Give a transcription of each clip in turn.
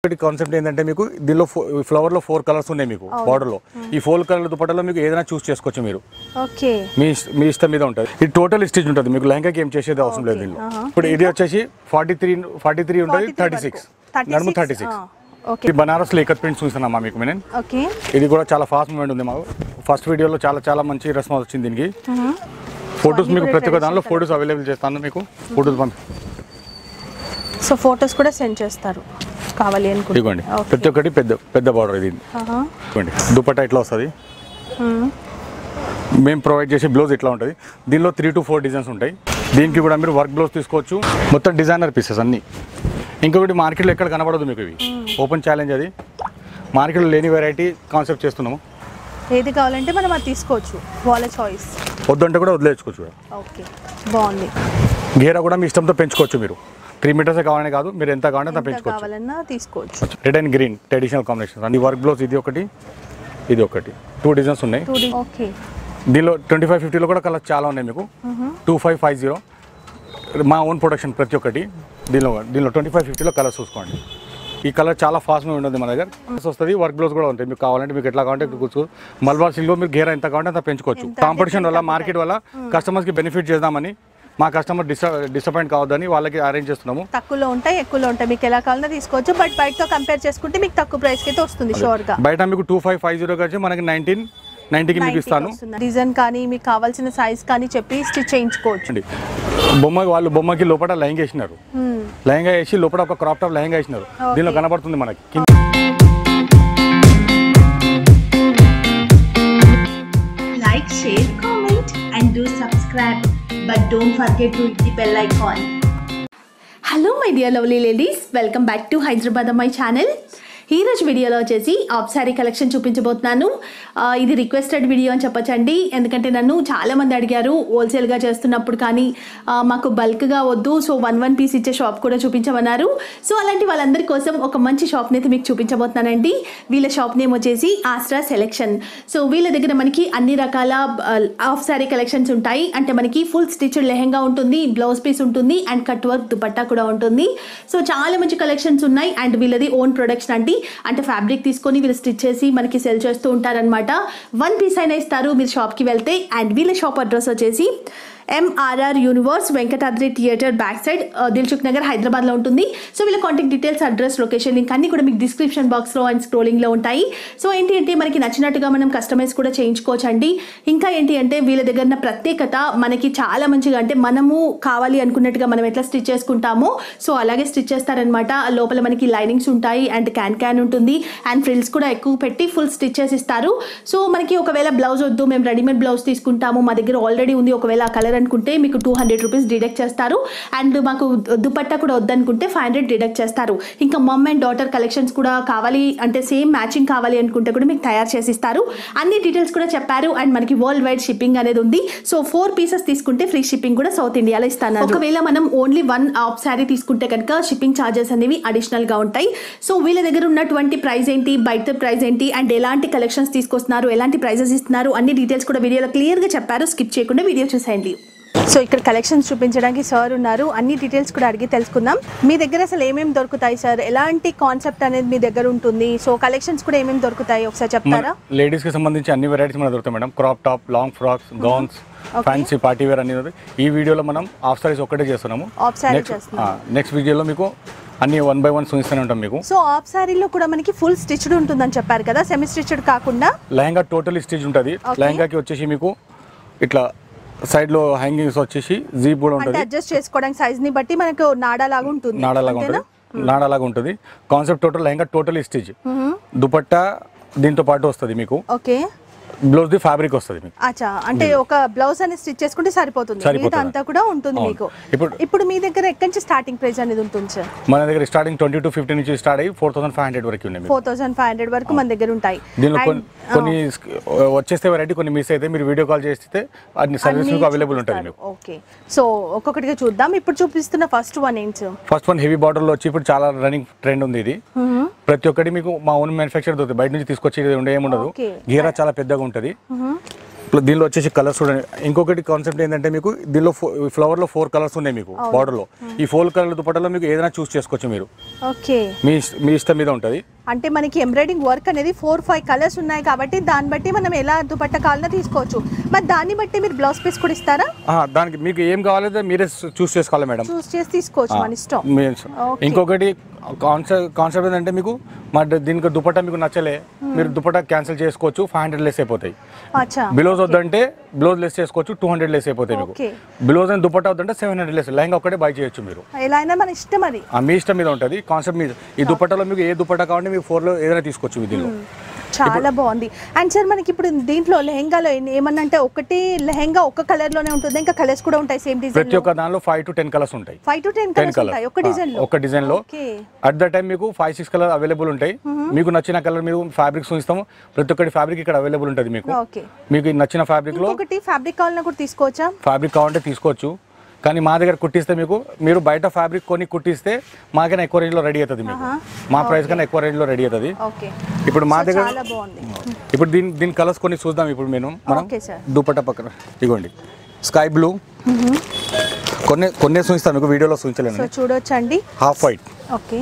Concept ఏంటంటే మీకు దీనిలో ఫ్లవర్ లో ఫోర్ కలర్స్ ఉన్నాయి మీకు బార్డర్ లో ఈ ఫోర్ కలర్ దుపట్టలో మీకు ఏదైనా చూస్ చేసుకోవచ్చు మీరు ఓకే మీ ఇష్ట- మీ ఇష్టం మీద ఉంటుంది ఇది టోటల్ స్టిచ్ ఉంటుంది మీకు లెహంగాకి ఏం చేసేది అవసరం లేదు దీనిలో ఇప్పుడు ఇది వచ్చేసి ఫార్టీ త్రీ ఫార్టీ త్రీ ఉంటుంది థర్టీ సిక్స్ నడుము థర్టీ సిక్స్ ఓకే ఈ బనారస్ లేకత్ ప్రింట్ చూస్తున్నామా మీకు నేను ఓకే ఇది కూడా చాలా ఫాస్ట్ మూమెంట్ ఉంది మాకు ఫస్ట్ వీడియోలో చాలా చాలా మంచి రెస్పాన్స్ వచ్చింది దీనికి ఫొటోస్ మీకు ప్రతి ఒక్క దానిలో ఫొటోస్ అవైలబుల్ చేస్తాను మీకు ఫొటోస్ పంపి సో ఫొటోస్ కూడా సెండ్ చేస్తారు కావాలి అనుకుంటే ఇదిగోండి ప్రతి ఒక్కటి పెద్ద పెద్ద బార్డర్ ఇది ఇదిగోండి దుపట్టా ఇట్లా వస్తుంది మేము ప్రొవైడ్ చేసే బ్లౌజ్ ఇట్లా ఉంటుంది దీనిలో త్రీ టు ఫోర్ డిజైన్స్ ఉంటాయి దీనికి కూడా మీరు వర్క్ బ్లౌజ్ తీసుకోవచ్చు మొత్తం డిజైనర్ పీసెస్ అన్నీ ఇంకొకటి మార్కెట్లో ఎక్కడ కనబడదు మీకు ఇవి ఓపెన్ ఛాలెంజ్ అది మార్కెట్లో లేని వెరైటీ కాన్సెప్ట్ చేస్తున్నాము ఏది కావాలంటే మనం అది తీసుకోవచ్చు వాళ్ళ చాయిస్ వద్దంటే కూడా వదిలేసుకోవచ్చు కూడా ఓకే బాగుంది గేరా కూడా మీ ఇష్టంతో పెంచుకోవచ్చు మీరు త్రీ మీటర్స్ కావాలని కాదు మీరు ఎంత కావాలంటే అంత ఎంత పెంచుకోవచ్చు కావాలన్నా తీసుకోవచ్చు red and green traditional combination and work blouse ఇది ఒకటి ఇది ఒకటి టూ డిజైన్స్ ఉన్నాయి టూ డి ఓకే దీనిలో ట్వంటీ ఫైవ్ ఫిఫ్టీలో కూడా కలర్స్ చాలా ఉన్నాయి మీకు టూ ఫైవ్ ఫైవ్ జీరో మా ఓన్ ప్రొడక్షన్ ప్రతి ఒక్కటి దీనిలో దీనిలో ట్వంటీ ఫైవ్ ఫిఫ్టీలో కలర్స్ చూసుకోండి ఈ కలర్ చాలా ఫాస్ట్గా ఉంటుంది మన దగ్గర వస్తుంది వర్క్ బ్లౌజ్ కూడా ఉంటాయి మీకు కావాలంటే మీకు ఎట్లా కావాలంటే కూర్చో మల్బార్ సిల్క్లో మీరు గేర్ ఎంత కావాలంటే అంత పెంచుకోవచ్చు ఎంత కాంపిటీషన్ వల్ల మార్కెట్ వల్ల కస్టమర్స్కి బెనిఫిట్ చేద్దామని మా కస్టమర్ డిస్ట డిసప్పాయింట్ కావద్దని వాళ్ళకి అరేంజ్ చేస్తున్నాము తక్కువలో ఉంటాయి ఎక్కువలో ఉంటాయి మీకు ఎలా కావాలన్నా తీసుకోవచ్చు బట్ బయటతో కంపేర్ చేసుకుంటే మీకు తక్కువ ప్రైస్కి అయితే వస్తుంది షోర్గా బయట మీకు టూ ఫైవ్ ఫైవ్ జీరో వచ్చి మనకి నైన్టీన్ నైన్టీకి మీకు ఇస్తాను డిజైన్ కానీ మీకు కావాల్సిన సైజ్ కానీ చెప్పి స్టిచ్ చేయించుకోవచ్చు అండి బొమ్మ వాళ్ళు బొమ్మకి లోపల లైంగ్ వేసినారు Hmm. లెహంగా వేసి లోపల ఒక క్రాప్ టాప్ లెహంగా వేసినారు దీనిలో కనబడుతుంది మనకి కింద like, share, comment, and do subscribe. But don't forget to hit the bell icon. Hello my dear lovely ladies welcome back to Hyderabad my channel ఈ రోజు వీడియోలో వచ్చేసి ఆఫ్ శారీ కలెక్షన్ చూపించబోతున్నాను ఆ, ఇది రిక్వెస్టెడ్ వీడియో అని చెప్పొచ్చండి ఎందుకంటే నన్ను చాలా మంది అడిగారు హోల్సేల్గా చేస్తున్నప్పుడు కానీ ఆ, మాకు బల్క్గా వద్దు సో వన్ వన్ పీస్ ఇచ్చే షాప్ కూడా చూపించమన్నారు సో అలాంటి వాళ్ళందరి కోసం ఒక మంచి షాప్ని అయితే మీకు చూపించబోతున్నానండి వీళ్ళ షాప్ నేమ్ వచ్చేసి ఆస్ట్రా సెలెక్షన్ సో వీళ్ళ దగ్గర మనకి అన్ని రకాల ఆఫ్ శారీ కలెక్షన్స్ ఉంటాయి అంటే మనకి ఫుల్ స్టిచ్డ్ లెహెంగా ఉంటుంది బ్లౌజ్ పీస్ ఉంటుంది అండ్ కట్ వర్క్ దుపట్టా కూడా ఉంటుంది సో చాలా మంచి కలెక్షన్స్ ఉన్నాయి అండ్ వీళ్ళది ఓన్ ప్రొడక్షన్ అండి అంటే ఫ్యాబ్రిక్ తీసుకొని వీళ్ళు స్టిచ్ చేసి మనకి సెల్ చేస్తూ ఉంటారనమాట వన్ పీస్ అయినా ఇస్తారు మీరు షాప్కి వెళ్తే అండ్ వీళ్ళ షాప్ అడ్రస్ వచ్చేసి MRR universe Venkatadri theatre back side Dilsukh Nagar హైదరాబాద్లో ఉంటుంది సో వీళ్ళ contact details address location link అన్ని కూడా మీకు డిస్క్రిప్షన్ బాక్స్లో అండ్ స్క్రోలింగ్లో ఉంటాయి సో ఏంటి అంటే మనకి నచ్చినట్టుగా మనం కస్టమైజ్ కూడా చేయించుకోవచ్చు అండి ఇంకా ఏంటి అంటే వీళ్ళ దగ్గర ఉన్న ప్రత్యేకత మనకి చాలా మంచిగా అంటే మనము కావాలి అనుకున్నట్టుగా మనం ఎట్లా స్టిచ్ చేసుకుంటామో సో అలాగే స్టిచ్ చేస్తారనమాట లోపల మనకి లైనింగ్స్ ఉంటాయి అండ్ క్యాన్ క్యాన్ ఉంటుంది అండ్ ఫ్రిల్స్ కూడా ఎక్కువ పెట్టి ఫుల్ స్టిచ్ చేసి ఇస్తారు సో మనకి ఒకవేళ బ్లౌజ్ వద్దు మేము రెడీమేడ్ బ్లౌజ్ తీసుకుంటాము మా దగ్గర ఆల్రెడీ ఉంది ఒకవేళ ఆ కలర్ అనుకుంటే మీకు టూ హండ్రెడ్ రూపీస్ డిడక్ట్ చేస్తారు అండ్ మాకు దుపట్టా కూడా వద్దనుకుంటే ఫైవ్ హండ్రెడ్ డిడక్ట్ చేస్తారు ఇంకా మమ్ అండ్ డాటర్ కలెక్షన్స్ కూడా కావాలి అంటే సేమ్ మ్యాచింగ్ కావాలి అనుకుంటే కూడా మీకు తయారు చేసి ఇస్తారు అన్ని డీటెయిల్స్ కూడా చెప్పారు అండ్ మనకి వరల్డ్ వైడ్ షిప్పింగ్ అనేది ఉంది సో ఫోర్ పీసెస్ తీసుకుంటే ఫ్రీ షిప్పింగ్ కూడా సౌత్ ఇండియాలో ఇస్తాను ఒకవేళ మనం ఓన్లీ వన్ ఆఫ్ శారీ తీసుకుంటే కనుక షిప్పింగ్ ఛార్జెస్ అనేవి అడిషనల్ గా ఉంటాయి సో వీళ్ళ దగ్గర ఉన్నటువంటి ప్రైస్ ఏంటి బయట ప్రైస్ ఏంటి అండ్ ఎలాంటి కలెక్షన్స్ తీసుకొస్తున్నారు ఎలాంటి ప్రైజెస్ ఇస్తున్నారు అన్ని డీటెయిల్స్ కూడా వీడియోలో క్లియర్ గా చెప్పారు స్కిప్ చేయకుండా వీడియో చూసేయండి సో ఇక్కడ కలెక్షన్స్ చూపించడానికి సార్ ఉన్నారు అన్ని డీటెయిల్స్ కూడా అడిగి తెలుసుకుందాం మీ దగ్గర అసలు ఏమేమి దొరుకుతాయి సార్ ఎలాంటి కాన్సెప్ట్ అనేది మీ దగ్గర ఉంటుంది సో కలెక్షన్స్ కూడా ఏమేమి దొరుకుతాయి ఒకసారి చెప్తారా లేడీస్ కి సంబంధించి అన్ని వెరైటీస్ మనకు దొరుకుతాయి madam crop top long frocks gowns fancy party wear అన్ని దొరుకుతాయి. ఈ వీడియోలో మనం ఆఫ్ సారీస్ ఒక్కటే చేస్తున్నాము ఆఫ్ సారీ నెక్స్ట్ చేస్తున్నాం నెక్స్ట్ వీడియోలో మీకు అన్ని వన్ బై వన్ చూపిస్తూనే ఉంటాం మీకు సో ఆఫ్ సారీలో కూడా మనకి ఫుల్ స్టిచ్డ్ ఉంటుందని చెప్పారు కదా సెమీ స్టిచ్డ్ కాకుండా లెహంగా టోటల్ స్టిచ్ ఉంటుంది Okay. లెహంగాకి వచ్చేసి మీకు ఇట్లా సైడ్ లో హ్యాంగింగ్స్ వచ్చేసి జీప్ కూడా అంటే ఉంటుంది అడ్జస్ట్ చేసుకోవడానికి సైజ్ ని బట్టి మనకు నాడా లాగా ఉంటుంది నాడాలాగా అంతేనా? ఉంటుంది నాడాలాగా ఉంటుంది concept total lehenga total stitch dupatta దీంతో పాటు వస్తుంది మీకు ఓకే బ్లౌజ్ ది ఫ్యాబ్రిక్ వస్తుంది మీకు అచ్చా అంటే ఒక బ్లౌజ్ అనేది స్టిచ్ చేసుకుంటే సరిపోతుంది సరిపోతుంది. మిగతా అంతా కూడా ఉంటుంది అవును. మీకు ఇప్పుడు ఇప్పుడు మీ దగ్గర ఎక్కడి నుంచి స్టార్టింగ్ ప్రైస్ అనేది ఉంటుంది సార్ మన దగ్గర స్టార్టింగ్ ట్వంటీ టు ఫిఫ్టీ నుంచి స్టార్ట్ అయ్యి ఫోర్ థౌసండ్ ఫైవ్ హండ్రెడ్ వరకు ఉన్నాయి మీకు ఫోర్ థౌసండ్ ఫైవ్ హండ్రెడ్ వరకు మన దగ్గర ఉంటాయి దీనిలో And- కొన్ని కొన్ని వచ్చేస్తే వెరైటీ కొన్ని మిస్ అయితే మీరు వీడియో కాల్ చేస్తే అన్ని సర్వీస్ మీకు అవైలబుల్ ఉంటుంది మీకు ఓకే సో ఒక్కొక్కటిగా చూద్దాం ఇప్పుడు చూపిస్తున్న ఫస్ట్ వన్ ఏంటి సార్ ఫస్ట్ వన్ హెవీ బార్డర్లో వచ్చి ఇప్పుడు చాలా రన్నింగ్ ట్రెండ్ ఉంది ఇది ప్రతి ఒక్కటి మీకు మా ఓన్ మ్యానుఫ్యాక్చర్ దొరుకుతుంది బయట నుంచి తీసుకొచ్చేది ఉండే ఏముండదు Okay. గీరా చాలా పెద్దగా ఉంటుంది ప్ల- దీనిలో వచ్చేసి కలర్స్ చూడండి ఇంకొకటి కాన్సెప్ట్ ఏంటంటే మీకు దీనిలో ఫ్లవర్ లో ఫోర్ కలర్స్ ఉన్నాయి మీకు బార్డర్ లో ఈ ఫోర్ కలర్ దుపట్టలో మీకు ఏదైనా చూస్ చేసుకోవచ్చు మీరు ఓకే మీ ఇష్ట- మీ ఇష్టం మీద ఉంటుంది అంటే మనకి ఎంబ్రాయిడింగ్ వర్క్ అనేది ఫోర్ ఫైవ్ కలర్స్ ఉన్నాయి కాబట్టి దాన్ని బట్టి మనం ఎలా దుపట్ట కావాలన్నా తీసుకోవచ్చు మరి దాన్ని బట్టి మీరు బ్లౌజ్ పీస్ కూడా ఇస్తారా ఆ, దానికి మీకు ఏం కావాలంటే మీరే చూస్ చేసుకోవాలి మేడం చూస్ చేసి తీసుకోవచ్చు మన ఇష్టం మీ ఇష్టం. Okay. ఇంకొకటి కాన్సెప్ట్ కాన్సెప్ట్ ఏంటంటే మీకు మా ద- దీనికి దుపట్టా మీకు నచ్చలే మీరు దుపట్టా క్యాన్సిల్ చేసుకోవచ్చు ఫైవ్ హండ్రెడ్ లెస్ అయిపోతాయి అచ్చా బ్లౌజ్ వద్దంటే బ్లౌజ్ లెస్ చేసుకోవచ్చు టూ హండ్రెడ్ లెస్ అయిపోతాయి మీకు Okay. బ్లౌజ్ అని దుపట్టా వద్దంటే సెవెన్ హండ్రెడ్ లెస్ లెహంగా ఒకటే బై చేయొచ్చు మీరు ఎలా అయినా మన ఇష్టం అది ఆ, మీ ఇష్టం మీద ఉంటుంది కాన్సెప్ట్ మీద ఈ దుపట్టాలో మీకు ఏ దుపట్టా కావాలంటే మీకు ఫోర్లో ఏదైనా తీసుకోవచ్చు మీ దీనిలో చాలా బాగుంది అండ్ సార్ మనకి ఇప్పుడు దీంట్లో లెహెంగాలో ఎన్ని- ఏమన్నా అంటే ఒకటి లెహెంగా ఒక కలర్ లోనే ఉంటుంది ఇంకా కలర్స్ కూడా ఉంటాయి సేమ్ డిజైన్ ప్రతి ఒక్క దానిలో ఫైవ్ టు టెన్ కలర్స్ ఉంటాయి five to ten ten colours colour ఉంటాయి ఒక డిజైన్ లో ఒక డిజైన్ లో ఓకే అట్ ద టైం మీకు ఫైవ్ సిక్స్ కలర్ అవైలబుల్ ఉంటాయి మీకు నచ్చిన కలర్ మీరు ఫ్యాబ్రిక్స్ ఇస్తాము ప్రతి ఒక్కటి ఫ్యాబ్రిక్ ఇక్కడ అవైలబుల్ ఉంటుంది మీకు ఓకే మీకు నచ్చిన ఫ్యాబ్రిక్ లో ఇంకొకటి ఫ్యాబ్రిక్ కావాలన్నా కూడా తీసుకోవచ్చా ఫ్యాబ్రిక్ కావాలంటే తీసుకోవచ్చు కానీ మా దగ్గర కుట్టిస్తే మీకు మీరు బయట ఫ్యాబ్రిక్ కొని కుట్టిస్తే మాకైనా ఎక్కువ రేంజ్లో రెడీ అవుతుంది మీకు మా ప్రైస్ కన్నా ఎక్కువ రేంజ్లో రెడీ అవుతుంది ఓకే ఇప్పుడు మా సో దగ్గర చాలా బాగుంది ఇప్పుడు దీని దీని కలర్స్ కొన్ని చూద్దాం ఇప్పుడు మేము మనం ఓకే సార్ దుపట్టా పక్కన ఇగోండి స్కై బ్లూ కొన్ని కొన్ని చూపిస్తాను మీకు వీడియోలో సో చూపించలేను చూడొచ్చండి హాఫ్ వైట్ ఓకే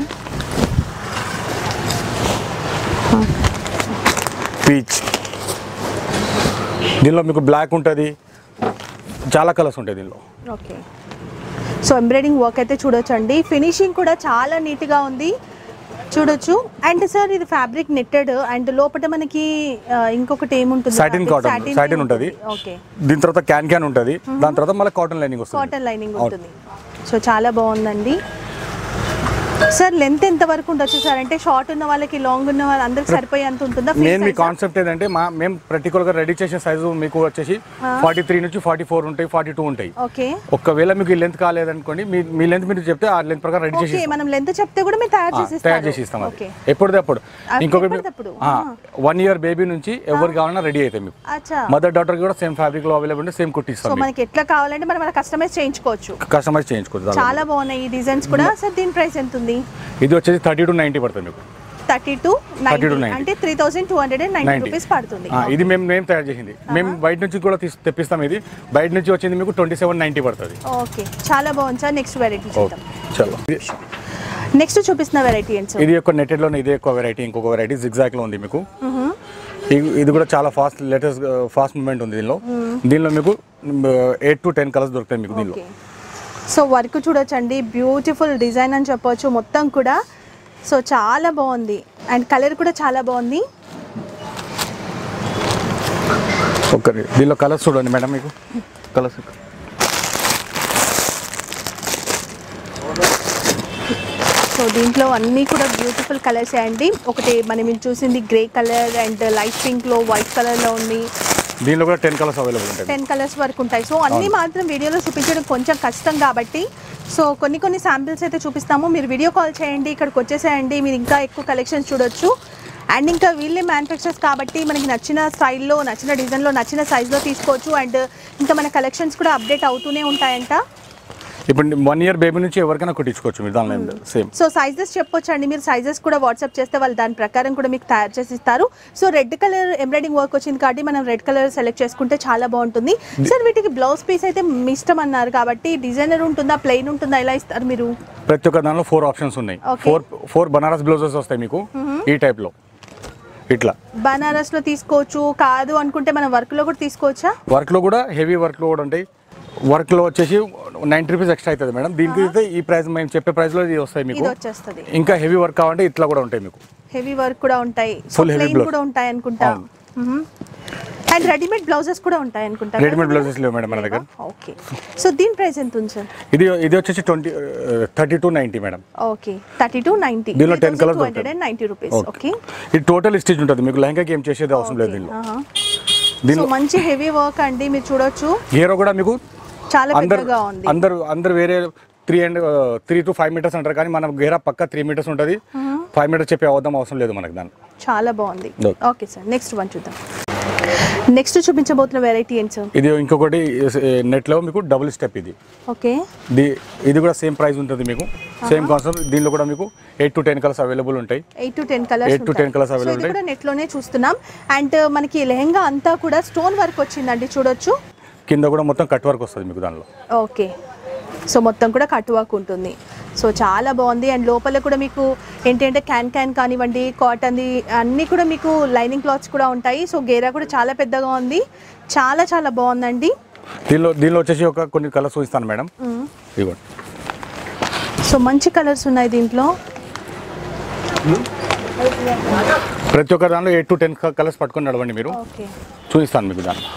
పీచ్ దీనిలో మీకు బ్లాక్ ఉంటుంది చాలా కలర్స్ ఉంటాయి దీనిలో ఓకే సో ఎంబ్రాయిడింగ్ వర్క్ అయితే చూడొచ్చండి ఫినిషింగ్ కూడా చాలా నీట్గా ఉంది చూడొచ్చు అండ్ సార్ ఇది ఫ్యాబ్రిక్ నెట్టెడ్ అండ్ లోపల మనకి ఆ, ఇంకొకటి ఏముంటుంది Satin cotton, Satin satin ఉంటది. ఓకే దీని తర్వాత క్యాన్ క్యాన్ ఉంటుంది దాని తర్వాత మళ్ళీ కాటన్ లైనింగ్ వస్తుంది కాటన్ లైనింగ్ ఉంటుంది సో చాలా బాగుందండి సార్ లెంత్ ఎంత వరకు ఉండొచ్చు సార్ అంటే షార్ట్ ఉన్న వాళ్ళకి లాంగ్ ఉన్న వాళ్ళ అందరికి సరిపోయేంత ఉంటుందా Free మెయిన్ మీ size ఆ? కాన్సెప్ట్ ఏంటంటే మా మేము పర్టికులర్గా రెడీ చేసే సైజు మీకు వచ్చేసి ఫార్టీ త్రీ నుంచి ఫార్టీ ఫోర్ ఉంటాయి ఫార్టీ టూ ఉంటాయి ఓకే ఒకవేళ మీకు ఈ లెంత్ కాలేదనుకోండి మీ మీ లెంత్ మీరు చెప్తే ఆ లెంత్ ప్రకారం రెడీ చేసి ఓకే మనం లెంత్ చెప్తే కూడా మీరు తయారు చేసి తయారు చేసి ఇస్తాం ఓకే అది ఎప్పుడుది అప్పుడు అది ఇంకొకటి ఎప్పటిదప్పుడు? వన్ ఇయర్ బేబీ నుంచి ఎవరు కావాలన్నా రెడీ అవుతాయి మీకు అచ్చా మదర్ డాటర్ కూడా సేమ్ ఫ్యాబ్రిక్ లో అవైలబుల్ ఉంటే సేమ్ సో కుట్టిస్తాం మీకు. మనకి ఎట్లా కావాలంటే మనం అలా కస్టమైజ్ చేయించుకోవచ్చు కస్టమైజ్ చేయించుకోవచ్చు దానిలో. చాలా బాగున్నాయి ఈ డిజైన్స్ కూడా సార్ దీని ప్రైస్ ఎంత ఉంది ఇది వచ్చేసి థర్టీ టు నైన్టీ పడుతుంది మీకు థర్టీ టు 30 to 90. అంటే three thousand two hundred and ninety 90. Rupees పడుతుంది ఆ, ఇది మేము మేము తయారు చేసింది మేము బయట నుంచి కూడా తీసి తెప్పిస్తాం ఇది బయట నుంచి వచ్చింది మీకు ట్వంటీ సెవెన్ నైన్టీ పడుతుంది ఓకే చాలా బాగుంది సార్ నెక్స్ట్ వెరైటీ చూద్దాం చలో ఇది- నెక్స్ట్ చూపిస్తున్న వెరైటీ ఏంటి సార్ ఇది ఒక నెట్టెడ్ లోనే ఇది ఎక్కువ వెరైటీ ఇంకొక వెరైటీ జిగ్జాక్ లో ఉంది మీకు ఇది- ఇది కూడా చాలా ఫాస్ట్ లేటెస్ట్ ఫాస్ట్ మూమెంట్ ఉంది దీనిలో దీనిలో మీకు ఎయిట్ టు టెన్ కలర్స్ దొరుకుతాయి మీకు దీనిలో ఓకే సో వర్క్ చూడొచ్చండి బ్యూటిఫుల్ డిజైన్ అని చెప్పొచ్చు మొత్తం కూడా సో చాలా బాగుంది అండ్ కలర్ కూడా చాలా బాగుంది ఒక దీనిలో కలర్స్ చూడండి మేడం మీకు కలర్స్ సో దీంట్లో అన్నీ కూడా బ్యూటిఫుల్ కలర్స్ అండి ఒకటి మనం ఇది చూసింది గ్రే కలర్ అండ్ లైట్ పింక్లో వైట్ కలర్లో ఉంది దీనిలో కూడా టెన్ కలర్స్ అవైలబుల్ ఉంటాయి టెన్ కలర్స్ వరకు ఉంటాయి సో అన్నీ మాత్రం వీడియోలో చూపించడం కొంచెం కష్టం కాబట్టి సో కొన్ని కొన్ని శాంపిల్స్ అయితే చూపిస్తాము మీరు వీడియో కాల్ చేయండి ఇక్కడికి వచ్చేసేయండి మీరు ఇంకా ఎక్కువ కలెక్షన్స్ చూడొచ్చు అండ్ ఇంకా వీళ్ళే మ్యానుఫ్యాక్చర్స్ కాబట్టి మనకి నచ్చిన స్టైల్లో నచ్చిన డిజైన్లో నచ్చిన సైజ్లో తీసుకోవచ్చు అండ్ ఇంకా మన కలెక్షన్స్ కూడా అప్డేట్ అవుతూనే ఉంటాయంట ఇప్పుడు వన్ ఇయర్ బేబీ నుంచి ఎవరికైనా కుట్టించుకోవచ్చు మీరు దానిలో సేమ్ సో సైజెస్ చెప్పొచ్చు అండి మీరు సైజెస్ కూడా వాట్సాప్ చేస్తే వాళ్ళు దాని ప్రకారం కూడా మీకు తయారు చేసి ఇస్తారు so red colour embroidering work వచ్చింది కాబట్టి మనం రెడ్ కలర్ సెలెక్ట్ చేసుకుంటే చాలా బాగుంటుంది సార్ వీటికి బ్లౌజ్ పీస్ అయితే మీ ఇష్టం అన్నారు కాబట్టి డిజైనర్ ఉంటుందా ప్లెయిన్ ఉంటుందా ఎలా ఇస్తారు మీరు ప్రతి ఒక్క దానిలో ఫోర్ ఆప్షన్స్ ఉన్నాయి Okay. Four four Banaras blouses వస్తాయి మీకు ఈ type లో ఇట్లా బనారస్ లో తీసుకోవచ్చు కాదు అనుకుంటే మనం వర్క్ లో కూడా తీసుకోవచ్చా వర్క్ లో కూడా హెవీ వర్క్ లో కూడా ఉంటాయి వర్క్ లో వచ్చేసి నైన్టీ రూపీస్ ఎక్స్ట్రా అవుతుంది మేడం దీనికి అయితే ఈ ప్రైస్ మేము చెప్పే ప్రైస్ లో ఇది వస్తాయి మీకు ఇది వచ్చేస్తుంది ఇంకా హెవీ వర్క్ కావాలంటే ఇట్లా కూడా ఉంటాయి మీకు హెవీ వర్క్ కూడా ఉంటాయి Full heavy ప్లెయిన్ blouse. కూడా ఉంటాయి అనుకుంటా అవును. అండ్ రెడీమేడ్ బ్లౌజెస్ కూడా ఉంటాయి అనుకుంటా రెడీమేడ్ బ్లౌజెస్ లేవు మేడం మన దగ్గర ఓకే సో దీని ప్రైస్ ఎంత ఉంది సార్ ఇది ఇది వచ్చేసి twenty thirty two ninety madam okay thirty two ninety దీనిలో 10 colours two hundred and ninety rupees okay ఇది టోటల్ స్టిచ్ ఉంటుంది మీకు లెహంగాకి ఏం చేసేది అవసరం లేదు దీనిలో సో దీనిలో మంచి హెవీ వర్క్ అండి మీరు చూడొచ్చు హీరో కూడా మీకు చాలా అందరు పెద్దగా ఉంది అందరు అందరు వేరే three and three to five metres అంటారు కానీ మన గేరా పక్క త్రీ మీటర్స్ ఉంటుంది ఫైవ్ మీటర్స్ చెప్పే అవద్దం అవసరం లేదు మనకు దానికి చాలా బాగుంది Okay. Okay sir next one చూద్దాం నెక్స్ట్ చూపించబోతున్న వెరైటీ ఏంటి సార్ ఇది ఇంకొకటి నెట్లో మీకు డబుల్ స్టెప్ ఇది ఓకే ది ఇది కూడా సేమ్ ప్రైస్ ఉంటుంది మీకు సేమ్ కాన్సెప్ట్ దీనిలో కూడా మీకు eight to ten colours available ఉంటాయి eight to ten colours Eight to 10 colours available ఇది ఉంటాయి. కూడా నెట్లోనే చూస్తున్నాం అండ్ మనకి లెహంగా అంతా కూడా స్టోన్ వర్క్ వచ్చిందండి చూడొచ్చు కింద కూడా మొత్తం కట్ వర్క్ వస్తుంది మీకు దానిలో ఓకే సో మొత్తం కూడా కట్ వర్క్ ఉంటుంది సో చాలా బాగుంది అండ్ లోపల కూడా మీకు ఏంటంటే క్యాన్ క్యాన్ కానివ్వండి కాటన్ది అన్నీ కూడా మీకు లైనింగ్ క్లాత్స్ కూడా ఉంటాయి సో గేరా కూడా చాలా పెద్దగా ఉంది చాలా చాలా బాగుందండి దీనిలో దీనిలో వచ్చేసి ఒక కొన్ని కలర్స్ చూపిస్తాను మేడం ఇదిగోండి సో మంచి కలర్స్ ఉన్నాయి దీంట్లో ప్రతి ఒక్క దానిలో ఎయిట్ టు టెన్ కలర్స్ పట్టుకొని నడవండి మీరు ఓకే చూపిస్తాను మీకు దాన్ని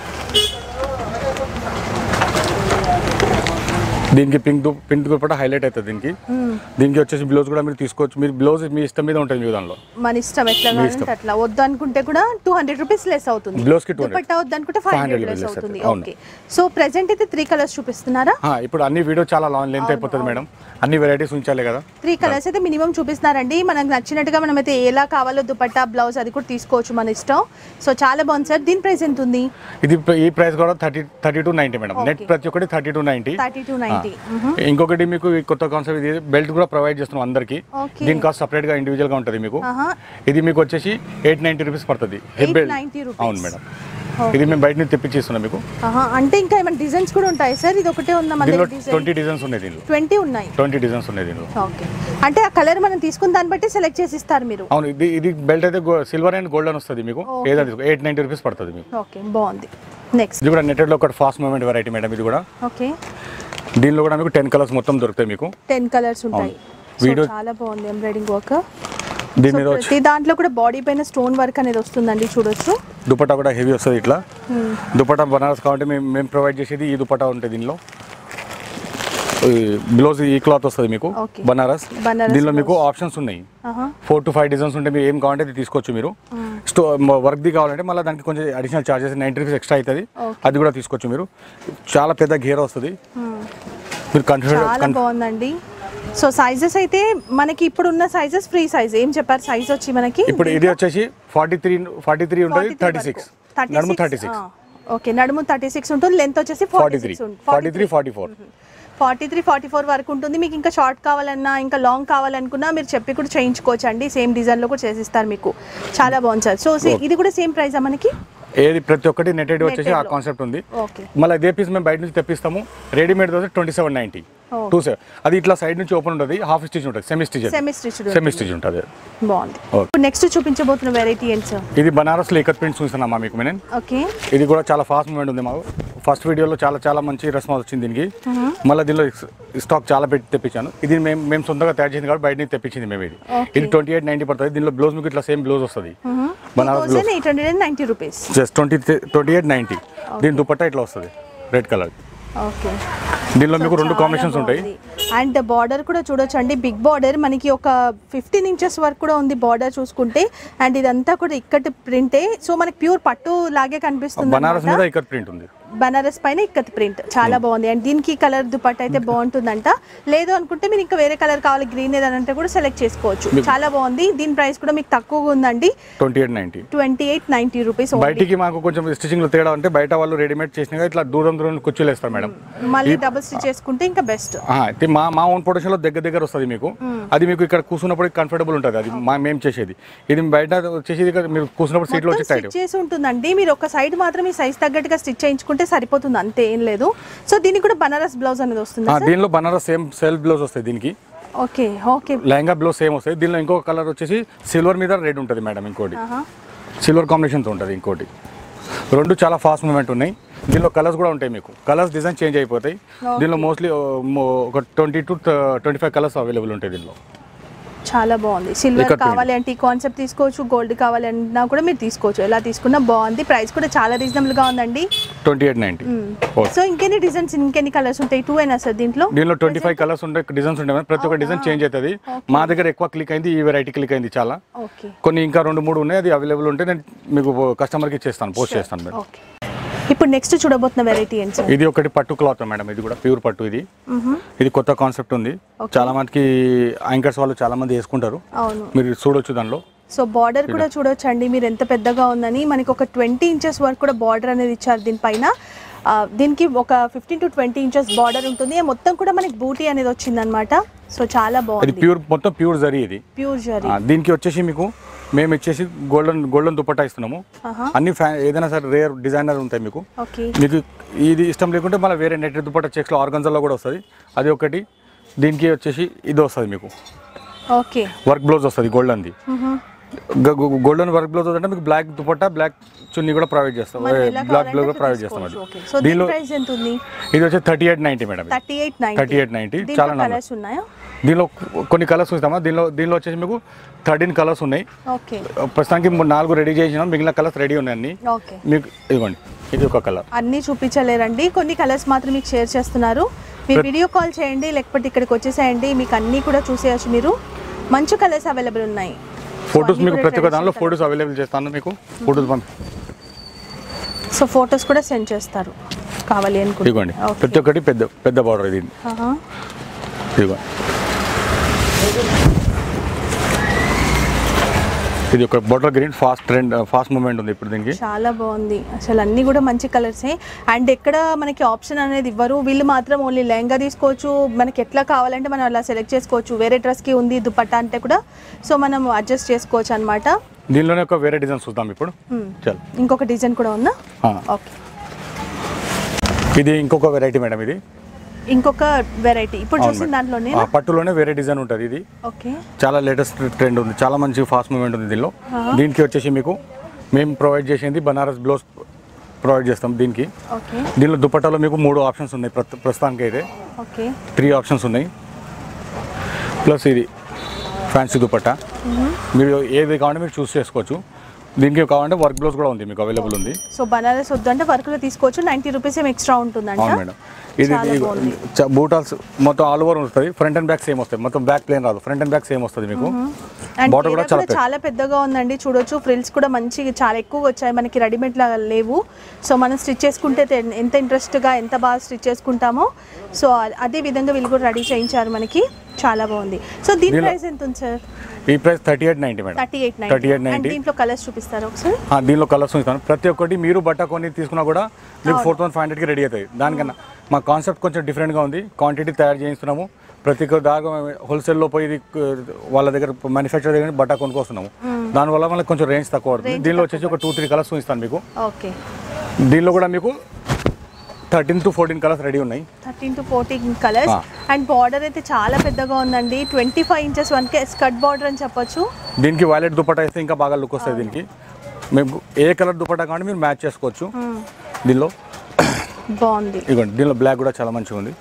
దీనికి పింక్ దు పింక్ దుపట్ట హైలైట్ అవుతుంది దీనికి దీనికి వచ్చేసి బ్లౌజ్ కూడా మీరు తీసుకోవచ్చు మీరు బ్లౌజ్ మీ ఇష్టం మీద ఉంటుంది మీకు దానిలో మన ఇష్టం ఎట్లా మీ కావాలంటే ఇష్టం. అట్లా వద్దు అనుకుంటే కూడా టూ హండ్రెడ్ రూపీస్ లెస్ అవుతుంది Blouse కి 200. దుపట్టా వద్దు అనుకుంటే ఫైవ్ 500 హండ్రెడ్ లెస్ less అవుతుంది అవుతుంది. ఓకే సో ప్రెసెంట్ అయితే త్రీ కలర్స్ చూపిస్తున్నారా ఆ, ఇప్పుడు అన్ని వీడియో చాలా లాంగ్ లెంత్ అయిపోతుంది మేడం అన్ని వెరైటీస్ ఉంచాలి కదా త్రీ కలర్స్ అయితే మినిమం చూపిస్తున్నారండి మనకు నచ్చినట్టుగా మనం అయితే ఎలా కావాలో దుపట్టా బ్లౌజ్ అది కూడా తీసుకోవచ్చు మన ఇష్టం సో చాలా బాగుంది సార్ దీని ప్రైస్ ఎంత ఉంది ఇది ప్ర- ఈ ప్రైస్ కూడా thirty thirty two ninety madam net Okay. ప్రతి ఒక్కటి thirty two ninety thirty two ninety ఇంకొకటి మీకు ఈ కొత్త కాన్సెప్ట్ ఇది బెల్ట్ కూడా ప్రొవైడ్ చేస్తున్నాం అందరికి Okay. దీని కాస్ట్ సపరేట్ గా ఇండివిజువల్ గా ఉంటుంది మీకు ఆహా. ఇది మీకు వచ్చేసి ఎయిట్ నైన్టీ రూపీస్ పడుతుంది హెడ్ బెల్ట్ 890 rupees. అవును మేడం ఇది మేము బయట నుంచి తెప్పించి ఇస్తున్నాం మీకు అంటే ఇంకా ఏమైనా డిజైన్స్ కూడా ఉంటాయి సార్ ఇది ఒకటే ఉందా మన దీనిలో దగ్గర డిజైన్ ట్వంటీ డిజైన్స్ ఉన్నాయి దీనిలో ట్వంటీ ఉన్నాయి ట్వంటీ డిజైన్స్ ఉన్నాయి దీనిలో ఓకే అంటే ఆ కలర్ మనం తీసుకున్న దాన్ని బట్టి సెలెక్ట్ చేసి ఇస్తారు మీరు అవును ఇది ఇది బెల్ట్ అయితే సిల్వర్ అండ్ గోల్డెన్ వస్తుంది మీకు ఏదైనా తీసుకో ఎయిట్ నైన్టీ రూపీస్ పడుతుంది మీకు ఓకే బాగుంది నెక్స్ట్ ఇది కూడా నెట్టెడ్లో ఒక ఫాస్ట్ మూమెంట్ వెరైటీ మేడం ఇది కూడా ఓకే దీనిలో కూడా మీకు టెన్ కలర్స్ మొత్తం దొరుకుతాయి మీకు టెన్ కలర్స్ ఉంటాయి అవును. So, Video- చాలా బాగుంది ఎంబ్రాయిడింగ్ వర్క్ దీని మీద వచ్చి ప్రతి దాంట్లో కూడా బాడీ పైన స్టోన్ వర్క్ అనేది వస్తుందండి చూడొచ్చు దుపట్టా కూడా హెవీ వస్తుంది ఇట్లా దుపట్టా బనారస్ కావాలంటే మేము మేము ప్రొవైడ్ చేసేది ఈ దుపట్టా ఉంటుంది దీనిలో బ్లౌజ్ ఈ క్లాత్ వస్తుంది మీకు Okay. బనారస్ బనారస్ దీనిలో మీకు ఆప్షన్స్ ఉన్నాయి ఆహా. ఫోర్ టు ఫైవ్ డిజైన్స్ ఉంటే మీరు ఏం కావాలంటే అది తీసుకోవచ్చు మీరు స్టో వర్క్ది కావాలంటే మళ్ళీ దానికి కొంచెం additional charges ninety rupees extra అవుతుంది అది కూడా తీసుకోవచ్చు మీరు చాలా పెద్ద గేర్ వస్తుంది మీరు చాలా కన్ఫిడెంట్ బాగుందండి సో సైజెస్ అయితే మనకి ఇప్పుడు ఉన్న సైజెస్ ఫ్రీ సైజ్ ఏం చెప్పారు సైజ్ వచ్చి మనకి ఇప్పుడు ఇది వచ్చేసి ఫార్టీ త్రీ ఫార్టీ త్రీ ఉంటుంది థర్టీ సిక్స్ నడుము థర్టీ సిక్స్ ఓకే నడుము థర్టీ సిక్స్ ఉంటుంది లెంత్ వచ్చేసి forty forty three six forty three forty four forty three forty four వరకు ఉంటుంది మీకు ఇంకా షార్ట్ కావాలన్నా ఇంకా లాంగ్ కావాలనుకున్నా మీరు చెప్పి కూడా చేయించుకోవచ్చు అండి సేమ్ డిజైన్లో కూడా చేసిస్తారు మీకు చాలా బాగుంది సార్ సో ఇది కూడా సేమ్ ప్రైజా మనకి ఏది ప్రతి ఒక్కటి నెటెడ్ వచ్చేసి ఆ Netted లో. కాన్సెప్ట్ ఉంది ఓకే మళ్ళీ అదే పీస్ మేము బయట నుంచి తెప్పిస్తాము రెడీమేడ్ వచ్చి twenty seven ninety Oh. Two seven అది ఇట్లా సైడ్ నుంచి ఓపెన్ ఉంటుంది హాఫ్ స్టిచ్ ఉంటుంది semi stitch semi stitched semi stitch ఉంటుంది బాగుంది Okay. ఇప్పుడు నెక్స్ట్ చూపించబోతున్న వెరైటీ ఏంటి సార్ ఇది బనారస్లో ఇకత్ ప్రింట్ చూస్తున్నామా మీకు నేను ఓకే ఇది కూడా చాలా ఫాస్ట్ మూమెంట్ ఉంది మాకు ఫస్ట్ వీడియోలో చాలా చాలా మంచి రెస్పాన్స్ వచ్చింది దీనికి మళ్ళీ దీనిలో స్టాక్ చాలా పెట్టి తెప్పించాను ఇది మేము మేము సొంతంగా తయారు చేసింది కాబట్టి బయట నుంచి తెప్పించింది మేము ఇది Okay. ఇది ట్వంటీ ఎయిట్ నైన్టీ పడుతుంది దీనిలో బ్లౌజ్ మీకు ఇట్లా సేమ్ బ్లౌజ్ వస్తుంది Banaras thousand blouse eight hundred and ninety rupees just twenty twenty eight ninety దీని దుపట్టా ఇట్లా వస్తుంది రెడ్ కలర్ ఓకే దీనిలో మీకు రెండు కాంబినేషన్స్ ఉంటాయి అండ్ బార్డర్ కూడా చూడొచ్చు అండి బిగ్ బార్డర్ మనకి ఒక ఫిఫ్టీన్ ఇంచెస్ వరకు కూడా ఉంది బార్డర్ చూసుకుంటే అండ్ ఇదంతా కూడా ఇక్కటి ప్రింటే సో మనకి ప్యూర్ పట్టు లాగే కనిపిస్తుంది బనారస్ అన్నమాట. మీద ఇకత్ ప్రింట్ ఉంది బనారస్ పైన ఇక్కత్ ప్రింట్ చాలా బాగుంది అండ్ దీనికి కలర్ దుపట్ట అయితే బాగుంటుందంట లేదు అనుకుంటే మీరు ఇంకా వేరే కలర్ కావాలి గ్రీన్ ఏదంటే కూడా సెలెక్ట్ చేసుకోవచ్చు చాలా బాగుంది దీని ప్రైస్ కూడా మీకు తక్కువగా ఉందండి twenty eight ninety twenty eight ninety rupees బయటికి మాకు కొంచెం స్టిచింగ్ లో తేడా అంటే బయట వాళ్ళు రెడీమేడ్ చేసినగా ఇట్లా దూరం దూరం కుర్చీలు వేస్తారు మేడం మళ్ళీ డబుల్ స్టిచ్ చేసుకుంటే ఇంకా బెస్ట్ ఆ, ఇది మా మా ఓన్ ప్రొడక్షన్ లో దగ్గర దగ్గర వస్తుంది మీకు అది మీకు ఇక్కడ కూర్చున్నప్పుడు కంఫర్టబుల్ ఉంటుంది అది మా మేము చేసేది ఇది బయట వచ్చేసి ఇక్కడ మీరు కూర్చున్నప్పుడు సీట్లో వచ్చి టైట్ స్టిచ్ చేసి ఉంటుందండి మీరు ఒక సైడ్ మాత్రం ఈ సైజ్ తగ్గట్టుగా స్టిచ్ చేయించుకుంటే సరిపోతుంది అంతే ఏం లేదు సో దీనికి కూడా బనారస్ బ్లౌజ్ అనేది వస్తుంది దీనిలో బనారస్ సేమ్ సెల్ఫ్ బ్లౌజ్ వస్తాయి దీనికి okay okay lehenga blouse same వస్తాయి దీనిలో ఇంకో కలర్ వచ్చేసి సిల్వర్ మీద రెడ్ ఉంటుంది మేడం ఇంకోటి సిల్వర్ కాంబినేషన్తో ఉంటుంది ఇంకోటి రెండు చాలా ఫాస్ట్ మూమెంట్ ఉన్నాయి దీనిలో కలర్స్ కూడా ఉంటాయి మీకు కలర్స్ డిజైన్ చేంజ్ అయిపోతాయి దీనిలో మోస్ట్లీ ఒక twenty to twenty five colours available ఉంటాయి దీనిలో చాలా బాగుంది సిల్వర్ ఇక్కడ కావాలి అంటే ఈ కాన్సెప్ట్ తీసుకోవచ్చు గోల్డ్ కావాలి అన్నా కూడా మీరు తీసుకోవచ్చు ఎలా తీసుకున్నా బాగుంది ప్రైస్ కూడా చాలా రీజనబుల్ గా ఉందండి ట్వంటీ ఎయిట్ నైంటీ సో ఇంకెన్ని డిజైన్స్ ఇంకెన్ని కలర్స్ ఉంటాయి టూ అయినా సార్ దీంట్లో దీనిలో ట్వంటీ ఫైవ్ కలర్స్ ఉంటాయి డిజైన్స్ ఉంటాయి మేడం. ప్రతి ఒక్క డిజైన్ చేంజ్ అవుతుంది మా దగ్గర ఎక్కువ క్లిక్ అయింది ఈ వెరైటీ క్లిక్ అయింది చాలా ఓకే కొన్ని ఇంకా రెండు మూడు ఉన్నాయి అది అవైలబుల్ ఉంటే నేను మీకు కస్టమర్కి ఇచ్చేస్తాను పోస్ట్ చేస్తాను మేడం ఓకే ఇప్పుడు నెక్స్ట్ చూడబోతున్న వెరైటీ ఏంటి సార్ ఇది ఒకటి పట్టు క్లాత్ మేడం ఇది కూడా ప్యూర్ పట్టు ఇది ఇది కొత్త కాన్సెప్ట్ ఉంది చాలా మందికి యాంకర్స్ వాళ్ళు చాలా మంది వేసుకుంటారు అవును మీరు చూడొచ్చు దానిలో సో బార్డర్ కూడా చూడొచ్చండి మీరు ఎంత పెద్దగా ఉందని మనకి ఒక ట్వంటీ ఇంచెస్ వరకు కూడా బార్డర్ అనేది ఇచ్చారు దీనిపైన ఆ, దీనికి ఒక fifteen to twenty inches border ఉంటుంది మొత్తం కూడా మనకి బూటీ అనేది వచ్చిందనమాట సో చాలా ఇది బాగుంది ప్యూర్ మొత్తం ప్యూర్ జరీ ఇది ప్యూర్ జరీ ఆ, దీనికి వచ్చేసి మీకు మేము ఇచ్చేసి గోల్డెన్ గోల్డెన్ దుపట్టా ఇస్తున్నాము ఆహా. అన్ని ఫ్యా ఏదైనా సరే రేర్ డిజైనర్ ఉంటాయి మీకు ఓకే మీకు ఇది ఇష్టం లేకుంటే మళ్ళీ వేరే నెట్ దుపట్టా చెక్స్లో ఆర్గన్జాలో కూడా వస్తుంది అది ఒకటి దీనికి వచ్చేసి ఇది వస్తుంది మీకు ఓకే వర్క్ బ్లౌజ్ వస్తుంది గోల్డెన్ది గోల్డెన్ వర్క్ బ్లౌజ్ అంటే మీకు బ్లాక్ దుపట్టా బ్లాక్ చున్నీ కూడా ప్రొవైడ్ చేస్తాం మనం ఎలా బ్లాక్ కావాలంటే బ్లౌజ్ కూడా అట్లా ప్రొవైడ్ చేస్తాం తీసుకోవచ్చు. అది ఓకే సో దీని దీనిలో ప్రైస్ ఎంత ఉంది ఇది వచ్చి థర్టీ ఎయిట్ నైంటీ మేడం ఇది. థర్టీ ఎయిట్ నైన్ 3890, చాలా normal. కలర్స్ ఉన్నాయా దీనిలో కొన్ని కలర్స్ చూస్తామా దీనిలో దీనిలో వచ్చేసి మీకు థర్టీన్ కలర్స్ ఉన్నాయి ఓకే ప్రస్తుతానికి మూడు- నాలుగు రెడీ చేసినాం మిగిలిన కలర్స్ రెడీ ఉన్నాయి అన్ని ఓకే మీకు ఇదిగోండి ఇది ఒక కలర్ అన్నీ చూపించలేరండి కొన్ని కలర్స్ మాత్రం మీకు షేర్ చేస్తున్నారు మీరు వీడియో కాల్ చేయండి లేకపోతే ఇక్కడికి వచ్చేసేయండి మీకు అన్నీ కూడా చూసేయచ్చు మీరు మంచి కలర్స్ అవైలబుల్ ఉన్నాయి ఫొటోస్ అన్నీ మీకు కూడా ప్రతి ఒక్క దానిలో traditional ఫొటోస్ అవైలబుల్ చేస్తాను మీకు ఫొటోస్ పంపి సో ఫొటోస్ కూడా సెండ్ చేస్తారు కావాలి అనుకుంటే ఇదిగోండి ప్రతి ఒక్కటి పెద్ద పెద్ద బార్డర్ ఇది ఆహా. ఇదిగో ఇది ఒక border green fast trend fast moment ఉంది ఇప్పుడు దీనికి చాలా బాగుంది అసలు అన్నీ కూడా మంచి కలర్సే అండ్ ఎక్కడ మనకి ఆప్షన్ అనేది ఇవ్వరు వీళ్ళు మాత్రం ఓన్లీ లెహంగా తీసుకోవచ్చు మనకి ఎట్లా కావాలంటే మనం అలా సెలెక్ట్ చేసుకోవచ్చు వేరే డ్రెస్కి ఉంది దుపట్టా అంటే కూడా సో మనం అడ్జస్ట్ చేసుకోవచ్చు అనమాట దీనిలోనే ఒక వేరే డిజైన్ చూద్దాం ఇప్పుడు చల్ ఇంకొక డిజైన్ కూడా ఉందా ఆ. ఓకే ఇది ఇంకొక వెరైటీ మేడం ఇది ఇంకొక వెరైటీ ఇప్పుడు అవును చూసిన మేడం. దాంట్లోనే ఆ పట్టులోనే వేరే డిజైన్ ఉంటుంది ఇది ఓకే చాలా లేటెస్ట్ ట్రెండ్ ఉంది చాలా మంచి ఫాస్ట్ మూమెంట్ ఉంది దీనిలో దీనికి వచ్చేసి మీకు మేము ప్రొవైడ్ చేసింది బనారస్ బ్లౌజ్ ప్రొవైడ్ చేస్తాం దీనికి ఓకే దీనిలో దుపట్టాలో మీకు మూడు ఆప్షన్స్ ఉన్నాయి ప్రస్తు- ప్రస్తుతానికి అయితే ఓకే త్రీ ఆప్షన్స్ ఉన్నాయి ప్లస్ ఇది ఫ్యాన్సీ దుపట్టా మీరు ఏది కావాలంటే మీరు చూస్ చేసుకోవచ్చు దీనికి కావాలంటే వర్క్ బ్లౌజ్ కూడా ఉంది మీకు అవైలబుల్ ఉంది సో బనారస్ వద్దు అంటే వర్క్లో తీసుకోవచ్చు నైంటీ రూపీస్ ఏం ఎక్స్ట్రా ఉంటుందంట అవును మేడం ఇది చాలా బాగుంది. బూటాల్స్ మొత్తం ఆల్ ఓవర్ వస్తుంది ఫ్రంట్ అండ్ బ్యాక్ సేమ్ వస్తాయి మొత్తం బ్యాక్ ప్లేన్ రాదు ఫ్రంట్ అండ్ బ్యాక్ సేమ్ వస్తుంది మీకు అండ్ బార్డర్ కూడా కూడా చాలా పెద్ద చాలా పెద్దగా ఉందండి చూడొచ్చు ఫ్రిల్స్ కూడా మంచి చాలా ఎక్కువగా వచ్చాయి మనకి రెడీమేడ్ లాగా లేవు సో మనం స్టిచ్ చేసుకుంటే తె- ఎంత ఇంట్రెస్ట్గా ఎంత బాగా స్టిచ్ చేసుకుంటామో సో అ- అదే విధంగా వీళ్ళు కూడా రెడీ చేయించారు మనకి చాలా బాగుంది సో దీని దీనిలో- ప్రైస్ ఎంత ఉంది సార్ ఈ price thirty eight ninety madam thirty eight thirty eight and ninety దీంట్లో కలర్స్ చూపిస్తారు ఒకసారి దీనిలో కలర్స్ ఇస్తాను ప్రతి ఒక్కటి మీరు బట్ట కొని తీసుకున్నా కూడా మీకు ఫోర్ థౌసండ్ ఫైవ్ హండ్రెడ్కి రెడీ అవుతాయి దానికన్నా మా కాన్సెప్ట్ కొంచెం డిఫరెంట్గా ఉంది క్వాంటిటీ తయారు చేయిస్తున్నాము ప్రతి ఒక్క దాకా హోల్సేల్లో పోయి ఇది, ఆ, వాళ్ళ దగ్గర మ్యానుఫ్యాక్చర్ దగ్గర బట్ట కొనుక్కొస్తున్నాము దానివల్ల మనకి కొంచెం రేంజ్ తక్కువ పడుతుంది దీనిలో వచ్చేసి ఒక టూ త్రీ కలర్స్ ఇస్తాను మీకు ఓకే దీనిలో కూడా మీకు thirteen to fourteen colours ready ఉన్నాయి థర్టీన్ టు ఫోర్టీన్ కలర్స్ ఆ. అండ్ బార్డర్ అయితే చాలా పెద్దగా ఉందండి ట్వంటీ ఫైవ్ ఇంచెస్ వన్కే స్కర్ట్ బార్డర్ అని చెప్పొచ్చు దీనికి వైలెట్ దుపట్టా వేస్తే ఇంకా బాగా లుక్ వస్తుంది దీనికి మీకు ఏ కలర్ దుపట్టా కావాలంటే మీరు మ్యాచ్ చేసుకోవచ్చు దీనిలో బాగుంది ఇదిగోండి దీనిలో బ్లాక్ కూడా చాలా మంచిగా ఉంది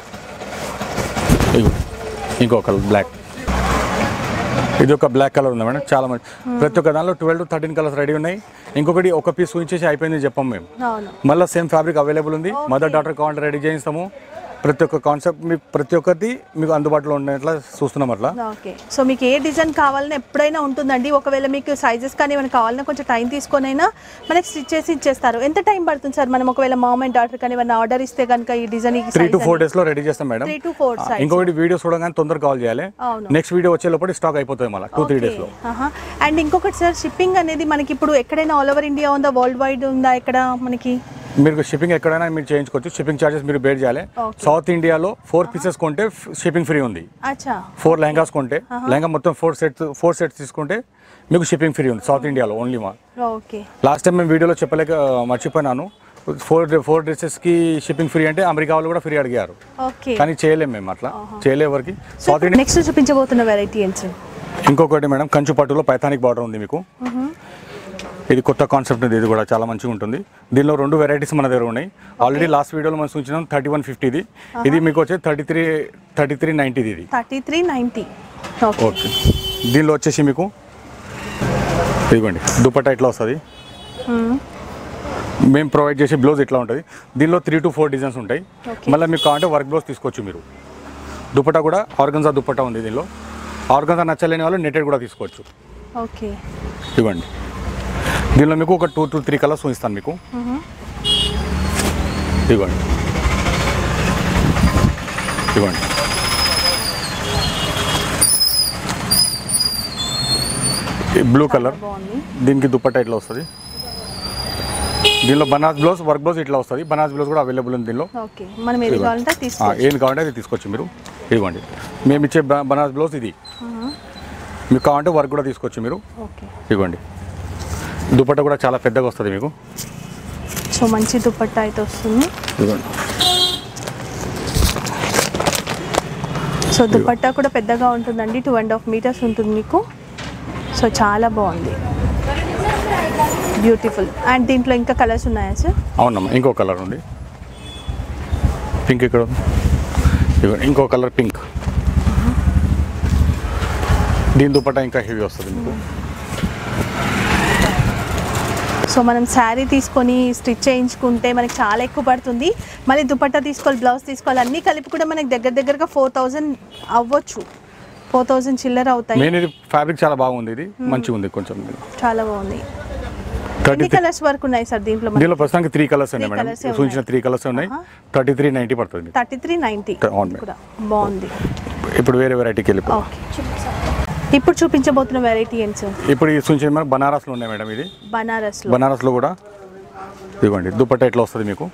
ఇదిగో ఇంకో కలర్ బ్లాక్ ఇది ఒక బ్లాక్ కలర్ ఉంది మేడం చాలా మంచి ప్రతి ఒక్క దానిలో twelve to thirteen colours ready ఉన్నాయి ఇంకొకటి ఒక పీస్ చూపించేసి అయిపోయింది చెప్పాం మేము అవును మళ్ళీ సేమ్ ఫ్యాబ్రిక్ అవైలబుల్ ఉంది మదర్ డాటర్ కావాలంటే రెడీ చేయిస్తాము ప్రతి ఒక్క కాన్సెప్ట్ మీకు ప్రతి ఒక్కటి మీకు అందుబాటులో ఉండేట్లా చూస్తున్నాం అట్లా ఓకే సో మీకు ఏ డిజైన్ కావాలన్నా ఎప్పుడైనా ఉంటుందండి ఒకవేళ మీకు సైజెస్ కానీ మనకి కావాలన్నా కొంచెం టైం తీసుకొనైనా మనకి స్టిచ్ చేసి ఇచ్చేస్తారు ఎంత టైం పడుతుంది సార్ మనం ఒకవేళ మామ్ అండ్ డాటర్ కానీ ఏమైనా ఆర్డర్ ఇస్తే కనుక ఈ design three to four days లో రెడీ చేస్తాం మేడం త్రీ టు ఫోర్ ఆ, సైజ్ ఇంకొకటి వీడియో చూడగానే తొందరగా కాల్ చేయాలి అవును. నెక్స్ట్ వీడియో వచ్చే లోపల స్టాక్ అయిపోతుంది మళ్ళీ టూ త్రీ డేస్ లో అండ్ ఇంకొకటి సార్ షిప్పింగ్ అనేది మనకి ఇప్పుడు ఎక్కడైనా ఆల్ ఓవర్ ఇండియా ఉందా వరల్డ్ వైడ్ ఉందా ఎక్కడ మనకి మీరు షిప్పింగ్ ఎక్కడైనా మీరు చేయించుకోవచ్చు షిప్పింగ్ చార్జెస్ మీరు బేర్ చేయాలి Okay. సౌత్ ఇండియాలో ఫోర్ పీసెస్ కొంటే షిప్పింగ్ ఫ్రీ ఉంది అచ్చా ఫోర్ లెహంగాస్ కొంటే లెహంగా మొత్తం ఫోర్ సెట్స్ ఫోర్ సెట్స్ తీసుకుంటే మీకు షిప్పింగ్ ఫ్రీ ఉంది సౌత్ ఇండియాలో ఓన్లీ మా ఓకే లాస్ట్ టైం మేము వీడియోలో చెప్పలేక మర్చిపోయినాను ఫోర్ ఫోర్ డ్రెస్సెస్కి షిప్పింగ్ ఫ్రీ అంటే అమెరికా వాళ్ళు కూడా ఫ్రీ అడిగారు ఓకే కానీ చేయలేము మేము అట్లా చేయలే ఎవరికి సౌత్ ఇండియా నెక్స్ట్ చూపించబోతున్న వెరైటీ ఏంటి సార్ ఇంకొకటి మేడం కంచు పట్టులో పైథానిక్ బార్డర్ ఉంది మీకు ఇది కొత్త కాన్సెప్ట్ ఉంది ఇది కూడా చాలా మంచిగా ఉంటుంది దీనిలో రెండు వెరైటీస్ మన దగ్గర ఉన్నాయి ఆల్రెడీ లాస్ట్ వీడియోలో మనం సూచించాం థర్టీ వన్ ఫిఫ్టీది ఇది మీకు వచ్చేది థర్టీ త్రీ థర్టీ త్రీ నైంటీది ఇది thirty three ninety okay okay దీనిలో వచ్చేసి మీకు ఇదిగోండి దుపట్టా ఇట్లా వస్తుంది మేము ప్రొవైడ్ చేసే బ్లౌజ్ ఇట్లా ఉంటుంది దీనిలో త్రీ టు ఫోర్ డిజైన్స్ ఉంటాయి మళ్ళీ మీకు కావాలంటే వర్క్ బ్లౌజ్ తీసుకోవచ్చు మీరు దుపట్టా కూడా ఆర్గన్జా దుపట్టా ఉంది దీనిలో ఆర్గన్జా నచ్చలేని వాళ్ళు నెటెడ్ కూడా తీసుకోవచ్చు ఓకే ఇవ్వండి దీనిలో మీకు ఒక టూ టు త్రీ కలర్స్ ఇస్తాను మీకు ఇవ్వండి ఇవ్వండి బ్లూ కలర్ బాగుంది దీనికి దుపట్టా ఇట్లా వస్తుంది దీనిలో బనాస్ బ్లౌజ్ వర్క్ బ్లౌజ్ ఇట్లా వస్తుంది బనాస్ బ్లౌజ్ కూడా అవైలబుల్ ఉంది దీనిలో ఓకే మనం ఏది కావాలంటే అది ఆ, తీసుకోవచ్చు ఏది కావాలంటే అది తీసుకోవచ్చు మీరు ఇదిగోండి మేము ఇచ్చే బ- బనాస్ బ్లౌజ్ ఇది మీకు కావాలంటే వర్క్ కూడా తీసుకోవచ్చు మీరు ఓకే ఇదిగోండి దుపట్టా కూడా చాలా పెద్దగా వస్తుంది మీకు సో మంచి దుపట్టా అయితే వస్తుంది ఇదిగోండి సో దుపట్టా కూడా పెద్దగా ఉంటుందండి టూ అండ్ హాఫ్ మీటర్స్ ఉంటుంది మీకు సో చాలా బాగుంది బ్యూటిఫుల్ అండ్ దీంట్లో ఇంకా కలర్స్ ఉన్నాయా సార్ అవునమ్మా ఇంకో కలర్ ఉంది పింక్ ఇక్కడ ఉంది. ఇదిగోండి ఇంకో కలర్ పింక్ దీని దుపట్టా ఇంకా హెవీ వస్తుంది మీకు సో మనం శారీ తీసుకొని స్టిచ్ చేయించుకుంటే మనకి చాలా ఎక్కువ పడుతుంది మళ్ళీ దుపట్టా తీసుకోవాలి బ్లౌజ్ తీసుకోవాలి అన్నీ కలిపి కూడా మనకి దగ్గర దగ్గరగా ఫోర్ థౌజండ్ అవ్వచ్చు ఫోర్ థౌజండ్ చిల్లర అవుతాయి మెయిన్ ఇది ఫ్యాబ్రిక్ చాలా బాగుంది ఇది మంచిగా ఉంది కొంచెం చాలా బాగుంది థర్టీ ఎన్ని కలర్స్ వరకు ఉన్నాయి సార్ దీంట్లో దీనిలో ప్రస్తుతానికి త్రీ కలర్స్ ఉన్నాయి Three మేడం colours ఏ సూచించిన త్రీ కలర్స్ ఉన్నాయి ఆహా. థర్టీ త్రీ నైంటీ పడుతుంది థర్టీ త్రీ నైంటీ అవును మేడం. కూడా బాగుంది ఇప్పుడు వేరే వెరైటీకి వెళ్ళిపో ఓకే ఇప్పుడు చూపించబోతున్న వెరైటీ ఏంటి సార్ ఇప్పుడు ఈ సూచించిన మనకు బనారస్లో ఉన్నాయి మేడం ఇది బనారస్లో బనారస్లో కూడా ఇదిగోండి దుపట్టా ఎట్లా వస్తుంది మీకు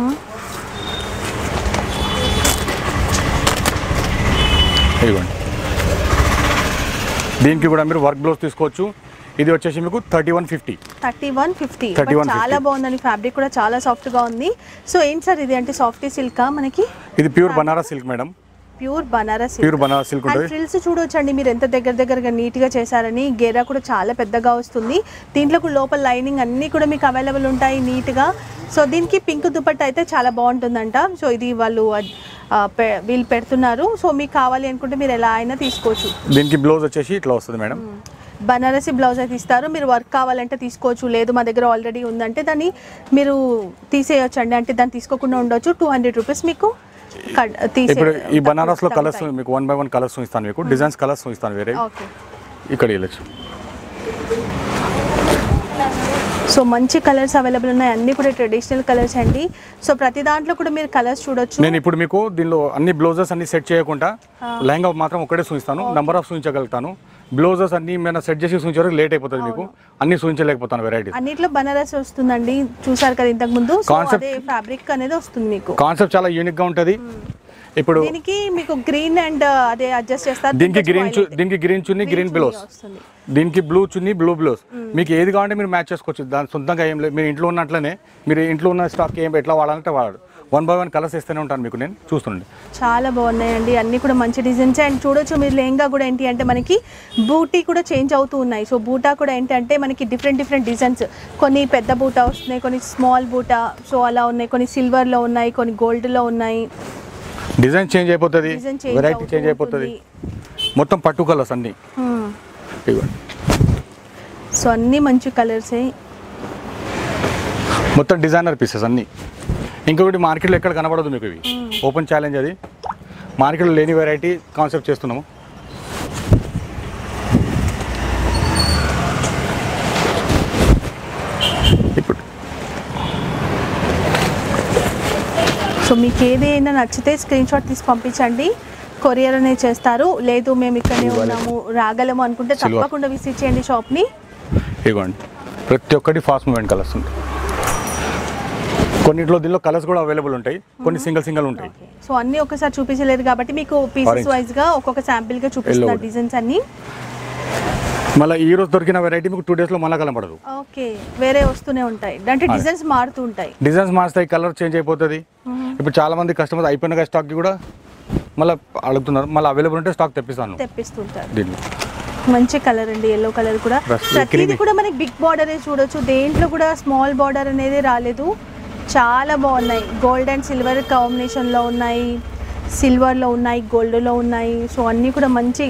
ఇదిగోండి దీనికి కూడా మీరు వర్క్ బ్లౌజ్ తీసుకోవచ్చు ఇది వచ్చేసి మీకు thirty one fifty thirty one fifty 31.50. చాలా బాగుందండి ఫ్యాబ్రిక్ కూడా చాలా సాఫ్ట్ గా ఉంది సో ఏంటి సార్ ఇది అంటే సాఫ్టీ సిల్క్ మనకి ఇది pure Banaras silk madam pure Banaras pure Banaras silk and ఉంటుంది ఫ్రిల్స్ చూడొచ్చండి మీరు ఎంత దగ్గర దగ్గరగా నీట్ గా చేశారని గేరా కూడా చాలా పెద్దగా వస్తుంది దీంట్లో కూడా లోపల లైనింగ్ అన్నీ కూడా మీకు అవైలబుల్ ఉంటాయి నీట్ గా సో దీనికి పింక్ దుపట్టా అయితే చాలా బాగుంటుందంట సో ఇది వాళ్ళు ఆ, పె- వీళ్ళు పెడుతున్నారు సో మీకు కావాలి అనుకుంటే మీరు ఎలా అయినా తీసుకోవచ్చు దీనికి బ్లౌజ్ వచ్చేసి ఇట్లా వస్తుంది మేడం బనారసి బ్లౌజ్ అయితే ఇస్తారు మీరు వర్క్ కావాలంటే తీసుకోవచ్చు లేదు మా దగ్గర ఆల్రెడీ ఉందంటే దాన్ని మీరు తీసేయొచ్చు అండి అంటే దాన్ని తీసుకోకుండా ఉండొచ్చు టూ హండ్రెడ్ రూపీస్ మీకు కట్- తీసే- ఇప్పుడు ఈ తగ్గు- బనారస్లో కలర్స్ తగ్గుతాయి. మీకు వన్ బై వన్ కలర్స్ ఇస్తాను మీకు డిజైన్స్ కలర్స్ ఇస్తాను వేరే ఓకే ఇక్కడ వెళ్ళచ్చు సో మంచి కలర్స్ అవైలబుల్ ఉన్నాయి అన్ని కూడా ట్రెడిషనల్ కలర్స్ అండి సో ప్రతి దాంట్లో కూడా మీరు కలర్స్ చూడొచ్చు నేను ఇప్పుడు మీకు దీనిలో అన్ని బ్లౌజెస్ అన్ని సెట్ చేయకుండా లెహంగా మాత్రం ఒకటే చూపిస్తాను నంబర్ ఆఫ్ చూపించగలుగుతాను బ్లౌజెస్ అన్ని మేము సెట్ చేసి చూపించే వరకు లేట్ అయిపోతుంది మీకు అన్ని చూపించలేకపోతాను వెరైటీస్ అన్నిట్లో బనారస్ వస్తుందండి చూసారు కదా ఇంతకు ముందు సో Concept- అదే ఫ్యాబ్రిక్ అనేది వస్తుంది మీకు కాన్సెప్ట్ చాలా యూనిక్ గా ఉంటది ఇప్పుడు దీనికి మీకు గ్రీన్ అండ్ అదే అడ్జస్ట్ చేస్తారు దీనికి కొంచెం గ్రీన్ violet. దీనికి green chunni green chunni blouse వస్తుంది దీనికి బ్లూ చున్నీ బ్లూ బ్లౌజ్ మీకు ఏది కావాలంటే మీరు మ్యాచ్ చేసుకోవచ్చు దాని సొంతంగా ఏం లేదు మీరు ఇంట్లో ఉన్నట్లనే మీరు ఇంట్లో ఉన్న స్టాక్ ఏం ఎట్లా వాడాలంటే వాడు వన్ బై వన్ కలర్స్ ఇస్తూనే ఉంటాను మీకు నేను చూస్తుండే చాలా బాగున్నాయండి అన్ని కూడా మంచి డిజైన్స్ అండ్ చూడొచ్చు మీరు లెహంగా కూడా ఏంటి అంటే మనకి బూటీ కూడా చేంజ్ అవుతూ ఉన్నాయి సో బూటా కూడా ఏంటంటే మనకి డిఫరెంట్ డిఫరెంట్ డిజైన్స్ కొన్ని పెద్ద బూటా వస్తున్నాయి కొన్ని స్మాల్ బూటా సో అలా ఉన్నాయి కొన్ని సిల్వర్లో ఉన్నాయి కొన్ని గోల్డ్లో ఉన్నాయి డిజైన్ చేంజ్ అయిపోతుంది డిజైన్ చేంజ్ వెరైటీ చేంజ్ అయిపోతుంది మొత్తం పట్టు కలర్స్ అన్ని ఇదిగోండి సో అన్ని మంచి కలర్సే మొత్తం డిజైనర్ పీసెస్ అన్ని ఇంకొకటి మార్కెట్లో ఎక్కడ కనబడదు మీకు ఇవి ఓపెన్ ఛాలెంజ్ అది మార్కెట్లో లేని వెరైటీ కాన్సెప్ట్ చేస్తున్నాము ఇప్పుడు సో మీకు ఏదైనా నచ్చితే స్క్రీన్ షాట్ తీసి పంపించండి కొరియర్ అనేది చేస్తారు లేదు మేము ఇక్కడనే ఉన్నాము రాగలము అనుకుంటే Silver. తప్పకుండా విజిట్ చేయండి షాప్ని ఇదిగోండి ప్రతి ఒక్కటి ఫాస్ట్ మూమెంట్ కలర్స్ ఉంటాయి కొన్నిట్లో దీనిలో కలర్స్ కూడా అవైలబుల్ ఉంటాయి కొన్ని సింగిల్ సింగిల్ ఉంటాయి సో అన్ని ఒకసారి చూపించలేదు కాబట్టి మీకు పీసెస్ Orange. వైజ్ గా ఒక్కొక్క శాంపిల్ గా చూపిస్తున్నారు Yellow. డిజైన్స్ అన్ని మళ్ళీ ఈ రోజు దొరికిన వెరైటీ మీకు టూ డేస్లో మళ్ళీ కనబడదు ఓకే వేరే వస్తూనే ఉంటాయి అంటే డిజైన్స్ మారుతూ ఉంటాయి డిజైన్స్ మారుతాయి కలర్ చేంజ్ అయిపోతుంది ఇప్పుడు చాలా మంది కస్టమర్స్ అయిపోయిన స్టాక్కి కూడా మళ్ళీ అడుగుతున్నారు మళ్ళీ అవైలబుల్ ఉంటే స్టాక్ తెప్పిస్తాను తెప్పిస్తుంటారు దీన్ని మంచి కలర్ అండి ఎల్లో కలర్ కూడా Rusty, ప్రతిదీ creamy. కూడా మనకి బిగ్ బార్డర్ చూడొచ్చు దేంట్లో కూడా స్మాల్ బార్డర్ అనేది రాలేదు చాలా బాగున్నాయి గోల్డ్ అండ్ సిల్వర్ కాంబినేషన్లో ఉన్నాయి సిల్వర్లో ఉన్నాయి గోల్డ్లో ఉన్నాయి సో అన్నీ కూడా మంచి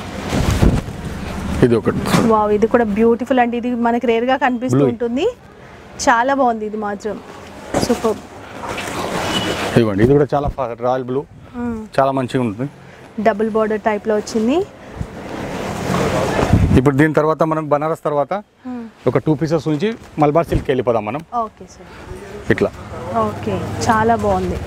ఇది ఒకటి వావ్ ఇది కూడా బ్యూటిఫుల్ అండి ఇది మనకి రేర్గా కనిపిస్తూ Blue. ఉంటుంది చాలా బాగుంది ఇది మాత్రం సూపర్ ఇదిగోండి ఇది కూడా చాలా రాయల్ బ్లూ చాలా మంచిగా ఉంటుంది డబుల్ బార్డర్ టైప్లో వచ్చింది ఇప్పుడు దీని తర్వాత మనం బనారస్ తర్వాత ఒక టూ పీసెస్ ఉంచి మల్బార్ సిల్క్ వెళ్ళిపోదాం మనం ఓకే సార్ ఇట్లా ఓకే చాలా బాగుంది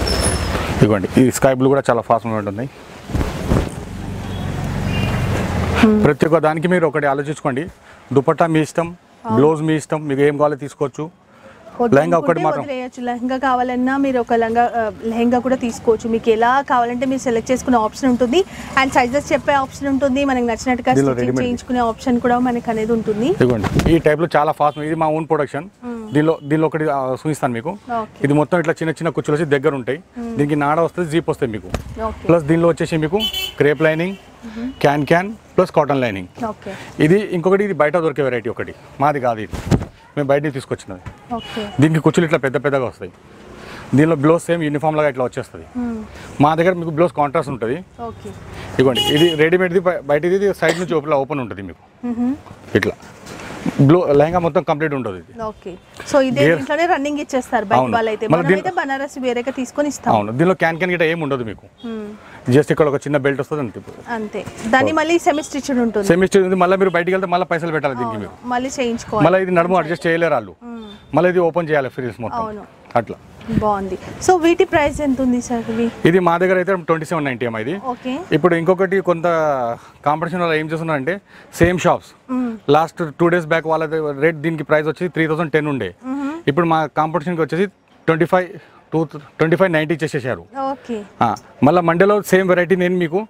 ఇదిగోండి ఈ స్కై బ్లూ కూడా చాలా ఫాస్ట్ మూమెంట్ ఉంది ప్రతి ఒక్క దానికి మీరు ఒకటి ఆలోచించుకోండి దుపట్టా మీ ఇష్టం బ్లౌజ్ మీ ఇష్టం మీకు ఏం కావాలో తీసుకోవచ్చు లెహంగా ఒకటి వద్దనుకుంటే మాత్రం వదిలేయచ్చు లెహంగా కావాలన్నా మీరు ఒక లెహంగా ఆ, లెహంగా కూడా తీసుకోవచ్చు మీకు ఎలా కావాలంటే మీరు సెలెక్ట్ చేసుకునే ఆప్షన్ ఉంటుంది అండ్ సైజెస్ చెప్పే ఆప్షన్ ఉంటుంది మనకి నచ్చినట్టుగా దీనిలో స్టిచ్చింగ్ readymade. చేయించుకునే ఆప్షన్ కూడా మనకి అనేది ఉంటుంది ఇదిగోండి ఈ టైప్లో చాలా ఫాస్ట్ ఇది మా ఓన్ ప్రొడక్షన్ దీనిలో దీనిలో ఒకటి ఆ, చూపిస్తాను మీకు Okay. ఇది మొత్తం ఇట్లా చిన్న చిన్న కుచ్చులు వచ్చి దగ్గర ఉంటాయి దీనికి నాడ వస్తుంది జీప్ వస్తాయి మీకు ఓకే ప్లస్ దీనిలో వచ్చేసి మీకు crepe lining can can plus cotton lining okay ఇది ఇంకొకటి ఇది బయట దొరికే వెరైటీ ఒకటి మాది కాదు ఇది మేము బయట నుంచి తీసుకొచ్చినది ఓకే దీనికి కుచ్చులు ఇట్లా పెద్ద పెద్దగా వస్తాయి దీనిలో బ్లౌజ్ సేమ్ యూనిఫామ్ లాగా ఇట్లా వచ్చేస్తుంది మా దగ్గర మీకు బ్లౌజ్ కాంట్రాస్ట్ ఉంటుంది ఓకే ఇదిగోండి ఇది రెడీమేడ్ది బయ- బయటది ఇది సైడ్ నుంచి ఓపెన్ ఓపెన్ ఉంటుంది మీకు ఇట్లా బ్లూ లెహంగా మొత్తం కంప్లీట్ ఉంటుంది ఇది ఓకే సో ఇదే Gear- దీంట్లోనే రన్నింగ్ ఇచ్చేస్తారు బయట అవును. వాళ్ళైతే మళ్ళీ మనం దీని- అయితే బనారసి వేరేగా తీసుకొని ఇస్తాం అవును దీనిలో క్యాన్ క్యాన్ గిట్ట ఏమి ఉండదు మీకు మ్మ్. జస్ట్ ఇక్కడ ఒక చిన్న బెల్ట్ వస్తుంది అంతే అంతే దాన్ని మళ్ళీ సెమీ స్టిచ్డ్ ఉంటుంది సెమిస్టర్ ఉంది మళ్ళీ మీరు బయటికి వెళ్తే మళ్ళీ పైసలు పెట్టాలి దీనికి మీరు మళ్ళీ చేయించుకోవాలి మళ్ళీ ఇది నడుము అడ్జస్ట్ చేయలేరు వాళ్ళు మళ్ళీ ఇది ఓపెన్ చేయాలి ఫ్రీల్స్ మొత్తం అవును. అట్లా బాగుంది సో వీటి ప్రైస్ ఎంత ఉంది సార్ ఇవి ఇది మా దగ్గర అయితే ట్వంటీ సెవెన్ నైన్టీ అమ్మా ఇది ఓకే ఇప్పుడు ఇంకొకటి కొంత కాంపిటీషన్ వల్ల ఏం చేస్తున్నారంటే same shops last two days back వాళ్ళ రేట్ దీనికి ప్రైస్ వచ్చి త్రీ థౌసండ్ టెన్ ఉండే ఇప్పుడు మా కాంపిటీషన్కి వచ్చేసి twenty five two twenty five ninety చేసేసారు ఓకే మళ్ళీ మండేలో సేమ్ వెరైటీ నేను మీకు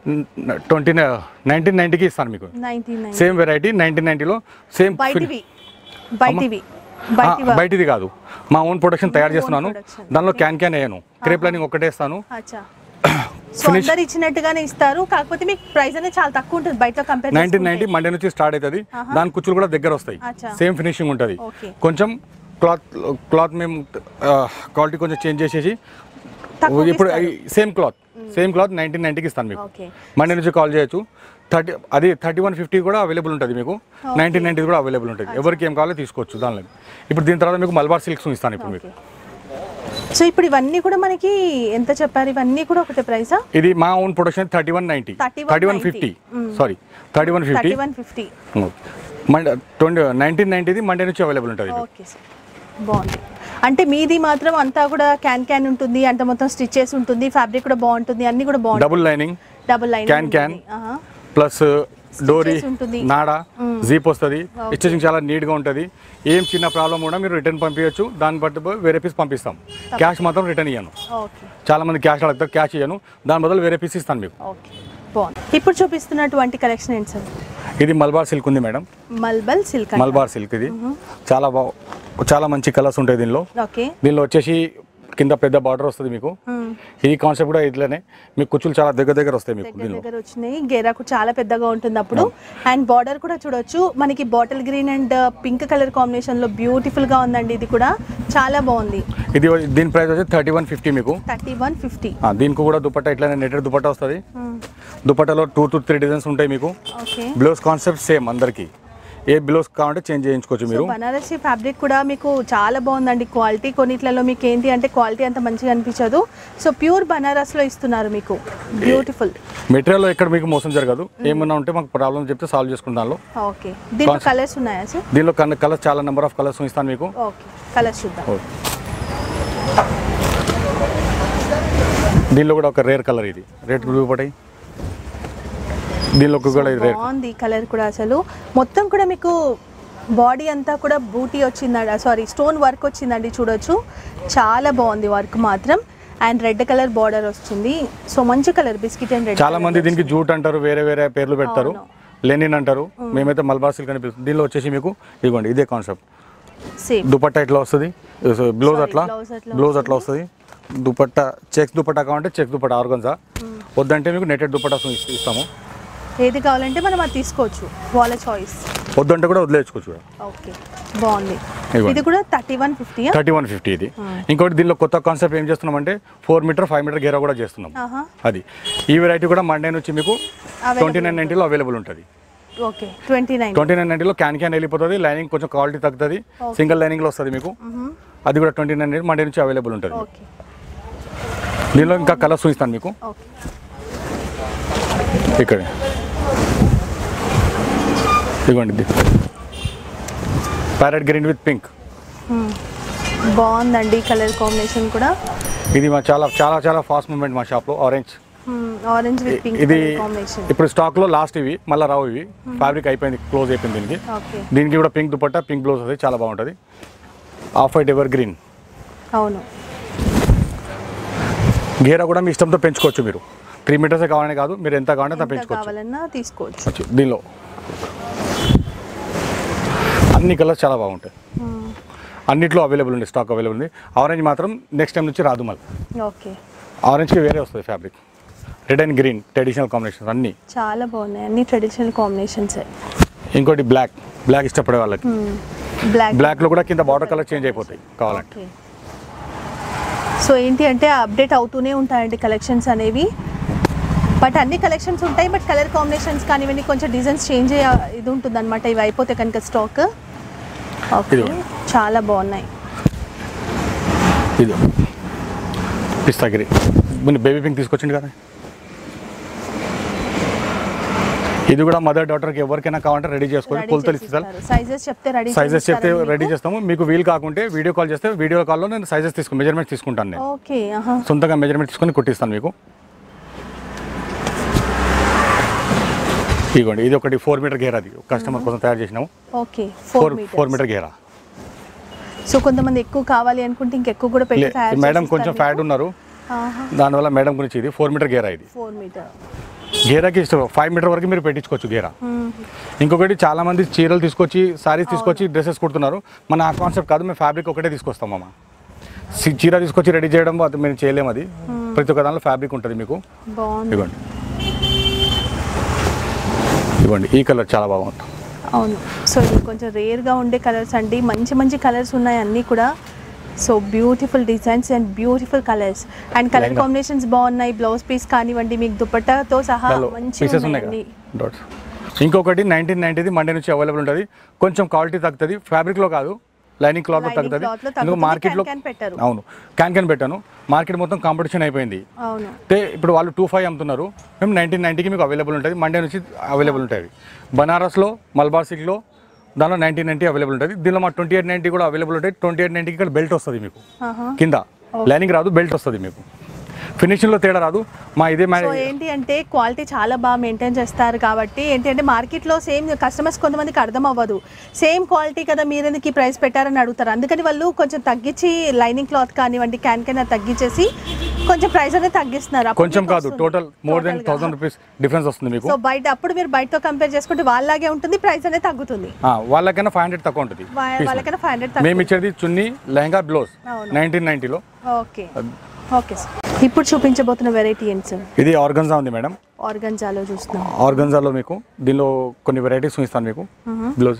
ట్వంటీ నైన్టీన్ నైంటీకి ఇస్తాను మీకు ninety nine same variety nineteen నైంటీలో సేమ్ బయటివి బయటివి బయటివి బయటిది కాదు మా ఓన్ ప్రొడక్షన్ తయారు చేస్తున్నాను production. దానిలో క్యాన్ క్యాన్ వేయను క్రేప్ లైనింగ్ ఒకటే ఇస్తాను అచ్చా సో అందరు ఇచ్చినట్టుగానే ఇస్తారు కాకపోతే మీకు ప్రైస్ అనేది చాలా తక్కువ ఉంటుంది బయట కంపేర్ నైన్టీన్ నైన్టీ మండే నుంచి స్టార్ట్ అవుతుంది దాని కుచ్చులు కూడా దగ్గర వస్తాయి అచ్చా. సేమ్ ఫినిషింగ్ ఉంటుంది Okay. కొంచెం క్లాత్ క్లాత్ మేము క్వాలిటీ కొంచెం చేంజ్ చేసేసి తక్కువకి ఇప్పుడు same cloth same cloth nineteen నైన్టీకి ఇస్తాను మీకు ఓకే మండే నుంచి కాల్ చేయొచ్చు థర్టీ అది థర్టీ వన్ ఫిఫ్టీ కూడా అవైలబుల్ ఉంటుంది మీకు నైన్టీన్ నైన్టీ కూడా అవైలబుల్ ఉంటుంది ఎవరికి ఏం కావాలో తీసుకోవచ్చు దానిలో ఇప్పుడు దీని తర్వాత మీకు మల్బార్ సిల్క్స్ ఇస్తాను ఇప్పుడు మీకు ఓకే సో ఇప్పుడు ఇవన్నీ కూడా మనకి ఎంత చెప్పారు ఇవన్నీ కూడా ఒకటే ప్రైసా ఇది మా own production thirty one ninety 3190. Thirty one fifty sorry thirty one fifty thirty one fifty Monday twenty nineteen నైన్టీది మండే నుంచి అవైలబుల్ ఉంటుంది ఇది. ఓకే సార్ బాగుంది అంటే మీది మాత్రం అంతా కూడా క్యాన్ క్యాన్ ఉంటుంది అంత మొత్తం స్టిచ్ చేసి ఉంటుంది ఫ్యాబ్రిక్ కూడా బాగుంటుంది అన్ని కూడా బాగుంటుంది double lining double line can can. Plus డోరీ చేసి ఉంటుంది. నాడా జీప్ వస్తుంది స్టిచింగ్ చాలా నీట్గా ఉంటుంది ఏం చిన్న ప్రాబ్లం కూడా మీరు రిటర్న్ పంపించచ్చు దాన్ని బట్టి పోయి వేరే పీస్ పంపిస్తాం క్యాష్ మాత్రం రిటర్న్ ఇయ్యను ఓకే చాలా మంది క్యాష్ అడుగుతారు క్యాష్ ఇయ్యను దాని బదులు వేరే పీస్ ఇస్తాను మీకు ఓకే బాగుంది ఇప్పుడు చూపిస్తున్నటువంటి కలెక్షన్ ఏంటి సార్ ఇది మల్బార్ సిల్క్ ఉంది madam Malabar silk Malabar silk ఇది చాలా బాగా చాలా మంచి కలర్స్ ఉంటాయి దీనిలో ఓకే దీనిలో వచ్చేసి కింద పెద్ద బార్డర్ వస్తుంది మీకు ఈ కాన్సెప్ట్ కూడా ఇట్లనే మీకు కుచ్చులు చాలా దగ్గర దగ్గర వస్తాయి మీకు దగ్గర దీనిలో దగ్గర వచ్చినాయి గేరాకు చాలా పెద్దగా ఉంటుంది అప్పుడు అండ్ బార్డర్ కూడా చూడొచ్చు మనకి bottle green and pink colour combination లో బ్యూటిఫుల్ గా ఉందండి ఇది కూడా చాలా బాగుంది ఇది దీని ప్రైస్ వచ్చి థర్టీ వన్ ఫిఫ్టీ మీకు థర్టీ వన్ ఫిఫ్టీ ఆ, దీనికి కూడా దుపట్టా ఇట్లానే నెటెడ్ దుపట్టా వస్తుంది దుపట్టాలో టూ టు త్రీ డిజైన్స్ ఉంటాయి మీకు ఓకే బ్లౌజ్ కాన్సెప్ట్ సేమ్ అందరికి ఏ బ్లౌజ్ కావాలంటే చేంజ్ చేయించుకోవచ్చు సో మీరు బనారసి ఫ్యాబ్రిక్ కూడా మీకు చాలా బాగుందండి క్వాలిటీ కొన్నిట్లలో మీకు ఏంటి అంటే క్వాలిటీ అంత మంచిగా అనిపించదు సో ప్యూర్ బనారస్లో ఇస్తున్నారు మీకు బ్యూటిఫుల్ మెటీరియల్ ఎక్కడ మీకు మోసం జరగదు ఏమన్నా ఉంటే మాకు ప్రాబ్లమ్ చెప్తే సాల్వ్ చేసుకుంటాం దానిలో ఓకే దీంట్లో Concept. కలర్స్ ఉన్నాయా సార్ దీనిలో కన్న కలర్స్ చాలా నెంబర్ ఆఫ్ కలర్స్ ఇస్తాను మీకు ఓకే కలర్స్ చూద్దాం ఓకే. దీనిలో కూడా ఒక రేర్ కలర్ ఇది రేట్ పడాయి దీనిలో కూడా ఇది రేర్ బాగుంది కలర్ కూడా అసలు మొత్తం కూడా మీకు బాడీ అంతా కూడా బూటీ వచ్చిందండి సారీ స్టోన్ వర్క్ వచ్చిందండి చూడొచ్చు చాలా బాగుంది వర్క్ మాత్రం అండ్ రెడ్ కలర్ బార్డర్ వస్తుంది సో మంచి కలర్ బిస్కెట్ అండ్ రెడ్ చాలా మంది దీనికి జూట్ అంటారు వేరే వేరే పేర్లు పెడతారు అవును. లెనిన్ అంటారు మేమైతే మల్బార్ సిల్క్ అని పిలుస్తాం దీనిలో వచ్చేసి మీకు ఇదిగోండి ఇదే కాన్సెప్ట్ సేమ్ దుపట్టా ఇట్లా వస్తుంది బ్లౌజ్ Sorry, అట్లా blouse అట్లా బ్లౌజ్ అట్లా వస్తుంది దుపట్టా చెక్స్ దుపట్టా కావాలంటే చెక్స్ దుపట్టా ఆర్గన్జా వద్దంటే మీకు నెటెడ్ దుపట్టా ఇస్- ఇస్తాము ఏది కావాలంటే మనం అది తీసుకోవచ్చు వాళ్ళ చాయిస్ వద్దంటే కూడా వదిలేసుకోవచ్చు ఓకే బాగుంది ఇదిగోండి. ఇది కూడా thirty one fifty thirty one fifty ఇది ఇంకోటి దీనిలో కొత్త కాన్సెప్ట్ ఏం చేస్తున్నామంటే ఫోర్ మీటర్ ఫైవ్ మీటర్ గేరా కూడా చేస్తున్నాం ఆహా అది ఈ వెరైటీ కూడా మండే నుంచి మీకు Available ట్వంటీ నైన్ నైన్టీలో అవైలబుల్ ఉంటుంది okay twenty nine twenty nine నైన్టీలో క్యాన్ క్యాన్ వెళ్ళిపోతుంది లైనింగ్ కొంచెం క్వాలిటీ తగ్గుతుంది సింగిల్ లైనింగ్లో వస్తుంది మీకు అది కూడా ట్వంటీ నైన్ మండే నుంచి అవైలబుల్ ఉంటుంది ఓకే దీనిలో ఇంకా కలర్స్ చూపిస్తాను మీకు ఓకే ఇక్కడ ఇదిగోండి ఇది ప్యారెట్ గ్రీన్ విత్ పింక్ బాగుందండి కలర్ కాంబినేషన్ కూడా ఇది మా చాలా చాలా చాలా ఫాస్ట్ మూమెంట్ మా షాప్లో ఆరెంజ్ ఆరెంజ్ విత్ పింక్ ఇది కాంబినేషన్ ఇప్పుడు స్టాక్లో లాస్ట్ ఇవి మళ్ళీ రావు ఇవి ఫ్యాబ్రిక్ అయిపోయింది క్లోజ్ అయిపోయింది దీనికి ఓకే దీనికి కూడా పింక్ దుపట్టా పింక్ బ్లౌజ్ వస్తుంది చాలా బాగుంటుంది ఆఫ్ వైట్ ఎవర్ గ్రీన్ అవును గేరా కూడా మీ ఇష్టంతో పెంచుకోవచ్చు మీరు త్రీ మీటర్సే కావాలని కాదు మీరు ఎంత కావాలంటే అంత ఎంత పెంచుకోవచ్చు కావాలన్నా తీసుకోవచ్చు వచ్చు. దీనిలో అన్ని కలర్స్ చాలా బాగుంటాయి అన్నిట్లో అవైలబుల్ ఉంది స్టాక్ అవైలబుల్ ఉంది ఆరెంజ్ మాత్రం నెక్స్ట్ టైం నుంచి రాదు మళ్ళీ ఓకే ఆరెంజ్కి వేరే వస్తుంది fabric red and green traditional combinations అన్నీ చాలా బాగున్నాయి అన్ని ట్రెడిషనల్ కాంబినేషన్స్ ఇంకోటి బ్లాక్ బ్లాక్ ఇష్టపడే వాళ్ళకి బ్లాక్ బ్లాక్లో కూడా కింద బార్డర్ కలర్ చేంజ్ అయిపోతాయి కావాలంటే ఓకే సో ఏంటి అంటే అప్డేట్ అవుతూనే ఉంటాయండి కలెక్షన్స్ అనేవి బట్ అన్ని కలెక్షన్స్ ఉంటాయి బట్ కలర్ కాంబినేషన్స్ కానివ్వండి కొంచెం డిజైన్స్ చేంజ్ అయ్యే ఇది ఉంటుంది అనమాట ఇవి అయిపోతే కనుక స్టాక్ ఓకే ఇదిగో. చాలా బాగున్నాయి ఇది పిస్తాగిరి ముందు బేబీ పింక్ తీసుకొచ్చింది కదా ఇది కూడా మదర్ డాటర్కి ఎవరికైనా కావాలంటే రెడీ చేసుకోవచ్చు కొలతలు ఇస్తారు సైజెస్ చెప్తే రెడీ సైజెస్ చెప్తే రెడీ చేస్తాము మీకు వీలు కాకుంటే వీడియో కాల్ చేస్తే వీడియో కాల్లో నేను సైజెస్ తీసుకు మెజర్మెంట్ తీసుకుంటాను నేను ఓకే ఆహా సొంతంగా మెజర్మెంట్ తీసుకొని కుట్టిస్తాను మీకు ఇదిగోండి ఇది ఒకటి ఫోర్ మీటర్ గేర్ అది కస్టమర్ కోసం తయారు చేసినాము okay four four four metre metre గేరా సో కొంతమంది ఎక్కువ కావాలి అనుకుంటే ఇంకెక్కువ కూడా పెట్టి తయారు మేడం కొంచెం ఫ్యాట్ ఉన్నారు దానివల్ల మేడం గురించి ఇది ఫోర్ మీటర్ గేరా ఇది ఫోర్ మీటర్ గేరాకి ఇష్టం ఫైవ్ మీటర్ వరకు మీరు పెట్టించుకోవచ్చు గేరా ఇంకొకటి చాలా మంది చీరలు తీసుకొచ్చి సారీస్ తీసుకొచ్చి డ్రెస్సెస్ కుడుతున్నారు మన ఆ కాన్సెప్ట్ కాదు మేము ఫ్యాబ్రిక్ ఒకటే తీసుకొస్తాం అమ్మ సి- చీర తీసుకొచ్చి రెడీ చేయడం అది మేము చేయలేము అది ప్రతి ఒక్క దానిలో ఫ్యాబ్రిక్ ఉంటుంది మీకు బాగుంది ఇవ్వండి ఇవ్వండి ఈ కలర్ చాలా బాగుంటుంది అవును సో ఇది కొంచెం రేర్గా ఉండే కలర్స్ అండి మంచి మంచి కలర్స్ ఉన్నాయి అన్నీ కూడా so beautiful designs and beautiful colours and colour lehenga. Combinations బాగున్నాయి బ్లౌజ్ పీస్ కానివ్వండి మీకు దుపట్టాతో సహా దానిలో మంచి పీసెస్ ఉన్నాయి కదా డాట్స్ ఇంకొకటి నైన్టీన్ నైన్టీది మండే నుంచి అవైలబుల్ ఉంటుంది కొంచెం క్వాలిటీ తగ్గుతుంది ఫ్యాబ్రిక్లో కాదు లైనింగ్ క్లాత్ Lining తగ్గుతుంది cloth లో ఇందులో తగ్గుతుంది, మార్కెట్లో can can పెట్టరు. అవును క్యాన్ క్యాన్ పెట్టాను మార్కెట్ మొత్తం కాంపిటీషన్ అయిపోయింది అవును అంటే ఇప్పుడు వాళ్ళు టూ ఫైవ్ అమ్ముతున్నారు మేము నైన్టీన్ నైన్టీకి మీకు అవైలబుల్ ఉంటుంది మండే నుంచి అవైలబుల్ ఉంటాయి బనారస్లో మల్బార్ సిల్క్లో దానిలో నైన్టీన్ నైన్టీ అవైలబుల్ ఉంటుంది దీనిలో మా ట్వంటీ ఎయిట్ నైన్టీ కూడా అవైలబుల్ ఉంటాయి ట్వంటీ ఎయిట్ నైన్టీకి ఇక్కడ బెల్ట్ వస్తుంది మీకు ఆహా. కింద లైనింగ్ రాదు బెల్ట్ వస్తుంది మీకు ఫినిషింగ్లో తేడా రాదు మా ఇదే మ్యా సో ఏంటి అంటే క్వాలిటీ చాలా బాగా మెయింటైన్ చేస్తారు కాబట్టి ఏంటి అంటే మార్కెట్లో సేమ్ కస్టమర్స్ కొంతమందికి అర్థం అవ్వదు సేమ్ క్వాలిటీ కదా మీరు ఎందుకు ఈ ప్రైస్ పెట్టారని అడుగుతారు అందుకని వాళ్ళు కొంచెం తగ్గించి లైనింగ్ క్లాత్ కానివ్వండి క్యాన్ క్యాన్ అది తగ్గించేసి కొంచెం ప్రైస్ అనేది తగ్గిస్తున్నారు అప్పుడు కొంచెం మీకు కాదు వస్తుంది. టోటల్ మోర్ దెన్ Total గా. థౌసండ్ రూపీస్ డిఫరెన్స్ వస్తుంది మీకు సో బయట అప్పుడు మీరు బయటతో కంపేర్ చేసుకుంటే వాళ్ళలాగే ఉంటుంది ప్రైస్ అనేది తగ్గుతుంది ఆ, వాళ్ళకైనా ఫైవ్ హండ్రెడ్ తక్కువ ఉంటుంది వా- Piece. వాళ్ళకైనా ఫైవ్ హండ్రెడ్ మేము ఇచ్చేది చున్నీ లెహంగా బ్లౌజ్ అవును. నైన్టీన్ నైన్టీలో ఓకే ఓకే సార్ ఇప్పుడు చూపించబోతున్న వెరైటీ ఏంటి సార్ ఇది ఆర్గన్జా ఉంది మేడం ఆర్గంజాలో చూస్తున్నాం ఆర్గన్జాలో మీకు దీనిలో కొన్ని వెరైటీస్ ఇస్తాను మీకు బ్లౌజ్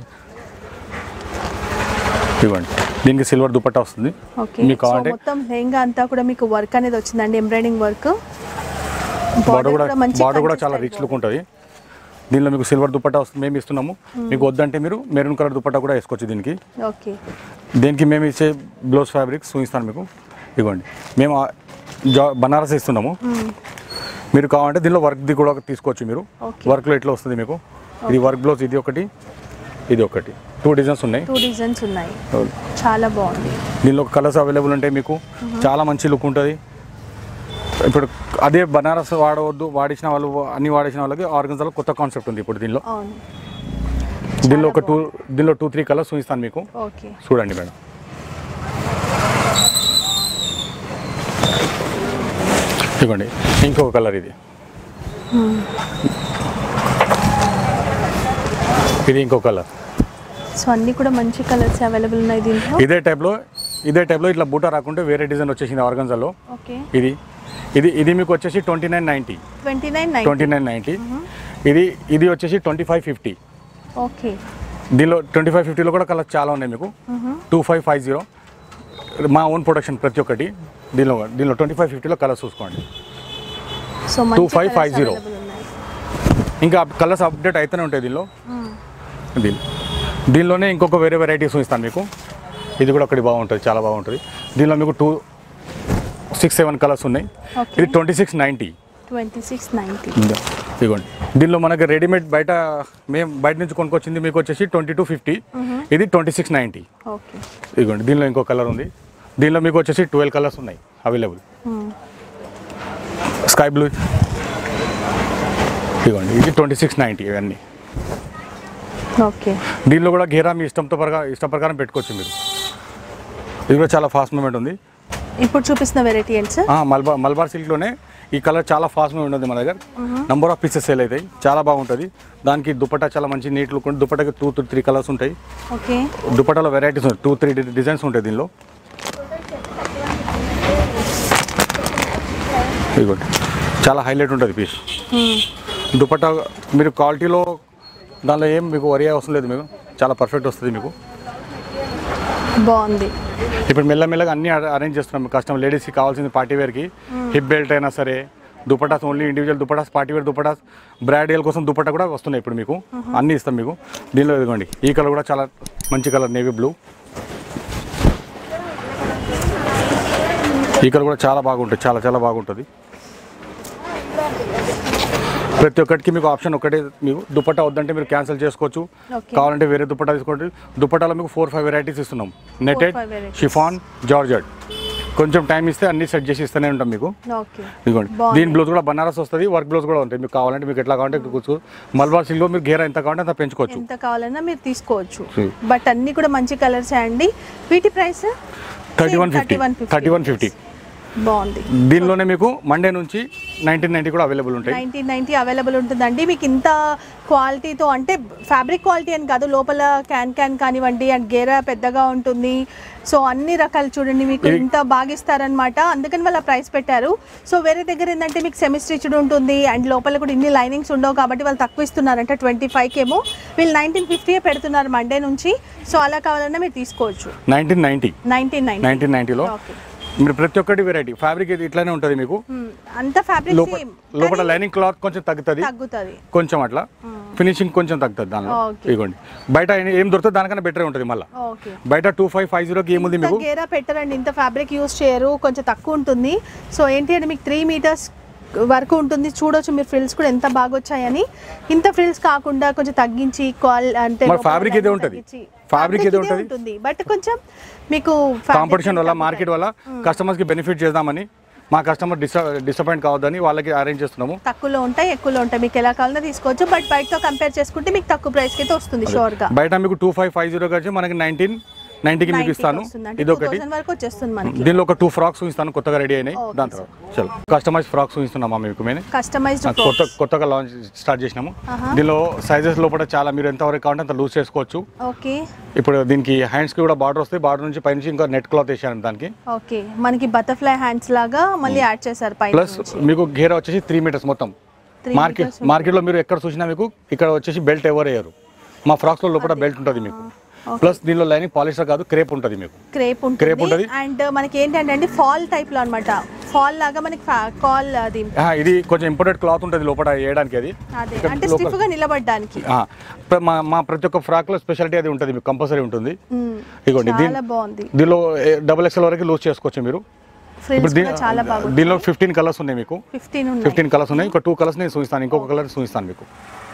ఇవ్వండి దీనికి సిల్వర్ దుపట్టా వస్తుంది ఓకే మీకు సో కావాలంటే మొత్తం లెహంగా అంతా కూడా మీకు వర్క్ అనేది వచ్చిందండి ఎంబ్రాయిడింగ్ వర్క్ బార్డర్ కూడా బార్డర్ కూడా చాలా రిచ్ లుక్ ఉంటుంది దీనిలో మీకు సిల్వర్ దుపట్టా వస్తుంది మేము ఇస్తున్నాము మీకు వద్దంటే మీరు మెరూన్ కలర్ దుపట్టా కూడా వేసుకోవచ్చు దీనికి ఓకే దీనికి మేము ఇచ్చే బ్లౌజ్ ఫ్యాబ్రిక్స్ చూపిస్తాను మీకు ఇవ్వండి మేము ఆ జా బనారస్ ఇస్తున్నాము మీరు కావాలంటే దీనిలో వర్క్ది కూడా తీసుకోవచ్చు మీరు Okay. వర్క్లో ఎట్లా వస్తుంది మీకు ఇది వర్క్ బ్లౌజ్ ఇది ఒకటి ఇది ఒకటి టూ డిజైన్స్ ఉన్నాయి టూ డిజైన్స్ ఉన్నాయి చాలా బాగుంది దీనిలో కలర్స్ అవైలబుల్ ఉంటాయి మీకు చాలా మంచి లుక్ ఉంటుంది ఇప్పుడు అదే బనారస్ వాడవద్దు వాడించిన వాళ్ళు అన్ని వాడించిన వాళ్ళకి ఆర్గన్జాలో కొత్త కాన్సెప్ట్ ఉంది ఇప్పుడు దీనిలో అవును దీనిలో ఒక టూ దీనిలో టూ త్రీ కలర్స్ చూపిస్తాను మీకు ఓకే చూడండి మేడం ఇవ్వండి ఇంకొక కలర్ ఇది ఇది ఇంకో కలర్ సో అన్ని కూడా మంచి కలర్స్ అవైలబుల్ ఉన్నాయి దీంట్లో ఇదే టైప్లో ఇదే టైప్లో ఇట్లా బూటా రాకుంటే వేరే డిజైన్ వచ్చేసింది ఆర్గన్జాలో ఓకే ఇది ఇది ఇది మీకు వచ్చేసి twenty nine ninety twenty nine nine twenty nine ninety ఇది ఇది వచ్చేసి ట్వంటీ ఫైవ్ ఫిఫ్టీ ఓకే దీనిలో ట్వంటీ ఫైవ్ ఫిఫ్టీలో కూడా కలర్స్ చాలా ఉన్నాయి మీకు టూ ఫైవ్ ఫైవ్ జీరో మా ఓన్ ప్రొడక్షన్ ప్రతి ఒక్కటి దీనిలో దీనిలో ట్వంటీ ఫైవ్ ఫిఫ్టీలో కలర్స్ చూసుకోండి సో మంచి 2550. colours available ఉన్నాయి ఇంకా కలర్స్ అప్డేట్ అయితేనే ఉంటాయి దీనిలో దీని దీనిలోనే ఇంకొక వేరే వెరైటీస్ చూపిస్తాను మీకు ఇది కూడా ఒకటి బాగుంటుంది చాలా బాగుంటుంది దీనిలో మీకు టూ సిక్స్ సెవెన్ కలర్స్ ఉన్నాయి Okay. ఇది twenty six ninety twenty six ninety ఇదిగోండి దీనిలో మనకి రెడీమేడ్ బయట మేము బయట నుంచి కొనుక్కొచ్చింది మీకు వచ్చేసి ట్వంటీ టూ ఫిఫ్టీ ఇది ట్వంటీ సిక్స్ నైంటీ ఓకే ఇదిగోండి దీనిలో ఇంకో కలర్ ఉంది దీనిలో మీకు వచ్చేసి ట్వెల్వ్ కలర్స్ ఉన్నాయి అవైలబుల్ స్కై బ్లూ ఇదిగోండి ఇది ట్వంటీ సిక్స్ నైంటీ ఇవన్నీ ఓకే దీనిలో కూడా గేరా మీ ఇష్టంతో ప్రకారం ఇష్టం ప్రకారం పెట్టుకోవచ్చు మీరు ఇది కూడా చాలా ఫాస్ట్ మూమెంట్ ఉంది ఇప్పుడు చూపిస్తున్న వెరైటీ ఏంటి సార్ ఆ, మల్బార్ మల్బార్ సిల్క్లోనే ఈ కలర్ చాలా ఫాస్ట్ మూమెంట్ ఉంది మన దగ్గర నంబర్ ఆఫ్ పీసెస్ సేల్ అవుతాయి చాలా బాగుంటుంది దానికి దుపట్టా చాలా మంచి నీట్ లుక్ ఉంటుంది దుపట్టాకి టూ త్రీ త్రీ కలర్స్ ఉంటాయి ఓకే దుపట్టాలో వెరైటీస్ ఉంటాయి టూ త్రీ డిజైన్స్ ఉంటాయి దీనిలో ఇదిగోండి చాలా హైలైట్ ఉంటుంది పీస్ దుపట్టా మీరు క్వాలిటీలో దానిలో ఏం మీకు వరి అవసరం లేదు మీకు చాలా పర్ఫెక్ట్ వస్తుంది మీకు బాగుంది ఇప్పుడు మెల్లమెల్లగా అన్ని అరేంజ్ చేస్తున్నాం కస్టమర్ లేడీస్కి కావాల్సింది పార్టీ వేర్కి హిప్ బెల్ట్ అయినా సరే dupattas only individual dupattas party wear dupattas bridal కోసం దుపట్టా కూడా వస్తున్నాయి ఇప్పుడు మీకు అన్నీ ఇస్తాం మీకు దీనిలో ఇదిగోండి ఈ కలర్ కూడా చాలా మంచి కలర్ నేవీ బ్లూ ఈ కలర్ కూడా చాలా బాగుంటుంది చాలా చాలా బాగుంటుంది ప్రతి ఒక్కటికి మీకు ఆప్షన్ ఒకటే మీకు దుపట్టా వద్దంటే మీరు క్యాన్సిల్ చేసుకోవచ్చు Okay. కావాలంటే వేరే దుపట్టా తీసుకోండి దుపట్టాలో మీకు ఫోర్ ఫైవ్ వెరైటీస్ ఇస్తున్నాం netted five varieties. Chiffon georgette కొంచెం టైం ఇస్తే అన్ని సెట్ చేసి ఇస్తూనే ఉంటాం మీకు ఓకే ఇదిగోండి బాగుంది. దీని బ్లౌజ్ కూడా బనారస్ వస్తుంది వర్క్ బ్లౌజ్ కూడా ఉంటాయి మీకు కావాలంటే మీకు ఎట్లా కావాలంటే కూర్చో మల్బార్ సిల్క్లో మీరు గేరా ఎంత కావాలంటే అంత పెంచుకోవచ్చు ఎంత కావాలన్నా మీరు తీసుకోవచ్చు Hmm. బట్ అన్ని కూడా మంచి కలర్స్ అండి వీటి price thirty one fifty thirty one fifty బాగుంది దీనిలోనే మీకు మండే నుంచి నైన్టీన్ నైన్టీ కూడా అవైలబుల్ ఉంటాయి నైన్టీన్ నైన్టీ అవైలబుల్ ఉంటుందండి మీకు ఇంత క్వాలిటీతో అంటే ఫ్యాబ్రిక్ క్వాలిటీ అని కాదు లోపల క్యాన్ క్యాన్ కానివ్వండి అండ్ గేరా పెద్దగా ఉంటుంది సో అన్ని రకాలు చూడండి మీకు ఇది- ఇంత బాగా ఇస్తారనమాట అందుకని వాళ్ళ ప్రైస్ పెట్టారు సో వేరే దగ్గర ఏంటంటే మీకు సెమీ స్టిచ్డ్ ఉంటుంది అండ్ లోపల కూడా ఇన్ని లైనింగ్స్ ఉండవు కాబట్టి వాళ్ళు తక్కువ ఇస్తున్నారంటే ట్వంటీ ఫైవ్కి ఏమో వీళ్ళు నైన్టీన్ ఫిఫ్టీ పెడుతున్నారు మండే నుంచి సో అలా కావాలన్నా మీరు తీసుకోవచ్చు nineteen ninety nineteen ninety nineteen నైన్టీలో ఓకే మీరు ప్రతి ఒక్కటి వెరైటీ ఫ్యాబ్రిక్ ఇది ఇట్లానే ఉంటుంది మీకు అంత ఫ్యాబ్రిక్ లోపల లోపల లైనింగ్ క్లాత్ కొంచెం తగ్గుతుంది తగ్గుతుంది కొంచెం అట్లా ఫినిషింగ్ కొంచెం తగ్గుతుంది దానిలో Okay. ఇదిగోండి బయట ఏ- ఏం దొరుకుతుంది దానికన్నా బెటర్ ఉంటుంది మళ్ళీ ఓకే బయట టూ ఫైవ్ ఫైవ్ జీరోకి ఏముంది ఇంత మీకు గేరా పెట్టరండి ఇంత ఫ్యాబ్రిక్ యూస్ చేయరు కొంచెం తక్కువ ఉంటుంది సో ఏంటి అంటే మీకు త్రీ మీటర్స్ వరకు ఉంటుంది చూడొచ్చు మీరు ఫ్రిల్స్ కూడా ఎంత బాగా వచ్చాయని ఇంత ఫ్రిల్స్ కాకుండా కొంచెం తగ్గించి క్వాల్ అంటే మరి లోపల fabric ఇదే లైనింగ్ ఉంటది. తగ్గించి. Fabric ఇదే ఇదే ఉంటది. ఉంటుంది బట్ కొంచెం మీకు fabric కాంపిటీషన్ వల్ల తగ్గుతాయి. మార్కెట్ వల్ల కస్టమర్స్కి బెనిఫిట్ చేద్దామని మా కస్టమర్ డిస డిసప్పాయింట్ కావద్దని వాళ్ళకి అరేంజ్ చేస్తున్నాము తక్కువలో ఉంటాయి ఎక్కువలో ఉంటాయి మీకు ఎలా కావాలన్నా తీసుకోవచ్చు బట్ బయటతో కంపేర్ చేసుకుంటే మీకు తక్కువ ప్రైస్కి అయితే వస్తుంది షోర్గా బయట మీకు టూ ఫైవ్ ఫైవ్ జీరో వచ్చి మనకి నైన్టీన్ నైన్టీకి మీకు ఇస్తాను ఇది ఒకటి వరకు వచ్చేస్తుంది మనకి దీనిలో ఒక టూ ఫ్రాక్స్ ఇస్తాను కొత్తగా రెడీ అయినాయి Okay, దాని తర్వాత చలో కస్టమైజ్ ఫ్రాక్స్ ఇస్తున్నామా మీకు మేము కస్టమైజ్డ్ కొత్త కొత్తగా లాంచ్ స్టార్ట్ చేసినాము ఆహా. దీనిలో సైజెస్ లోపల చాలా మీరు ఎంతవరకు కావాలంటే అంత లూజ్ చేసుకోవచ్చు ఓకే ఇప్పుడు దీనికి హ్యాండ్స్కి కూడా బార్డర్ వస్తాయి బార్డర్ నుంచి పైనుంచి ఇంకా నెట్ క్లాత్ వేసాను దానికి ఓకే మనకి బటర్ఫ్లై హ్యాండ్స్ లాగా మళ్ళీ యాడ్ చేశారు పైన ప్లస్ మీకు గేర్ వచ్చేసి త్రీ మీటర్స్ మొత్తం Three మార్కెట్ meters మార్కెట్లో మీరు ఎక్కడ చూసినా మీకు ఇక్కడ వచ్చేసి బెల్ట్ ఎవరు వేయరు మా ఫ్రాక్స్లో లోపల బెల్ట్ ఉంటుంది మీకు ప్లస్ దీనిలో లైనింగ్ పాలిస్టర్ కాదు క్రేప్ ఉంటుంది మీకు క్రేప్ Crepe ఉంటుంది ఉంటది. అండ్ మనకి ఏంటంటే అండి ఫాల్ టైప్ లో అనమాట ఫాల్ లాగా మనకి కాల్ అది ఆ, ఇది కొంచెం ఇంపార్టెంట్ క్లాత్ ఉంటుంది లోపల వేయడానికి అది అదే ఇక్కడ అంటే లోపల- స్టిఫ్ గా నిలబడడానికి ఆ, ప్ర- మా మా ప్రతి ఒక్క ఫ్రాక్లో స్పెషాలిటీ అది ఉంటుంది మీకు కంపల్సరీ ఉంటుంది మ్మ్. ఇదిగోండి దీని చాలా బాగుంది దీనిలో డబుల్ ఎక్స్ఎల్ వరకు లూజ్ చేసుకోవచ్చు మీరు ఫ్రిల్స్ ఇప్పుడు కూడా చాలా బాగుంది దీనిలో ఫిఫ్టీన్ కలర్స్ ఉన్నాయి మీకు ఫిఫ్టీన్ ఉన్నాయి ఫిఫ్టీన్ కలర్స్ ఉన్నాయి ఇంకా టూ కలర్స్ నేను చూపిస్తాను ఇంకొక కలర్ చూపిస్తాను మీకు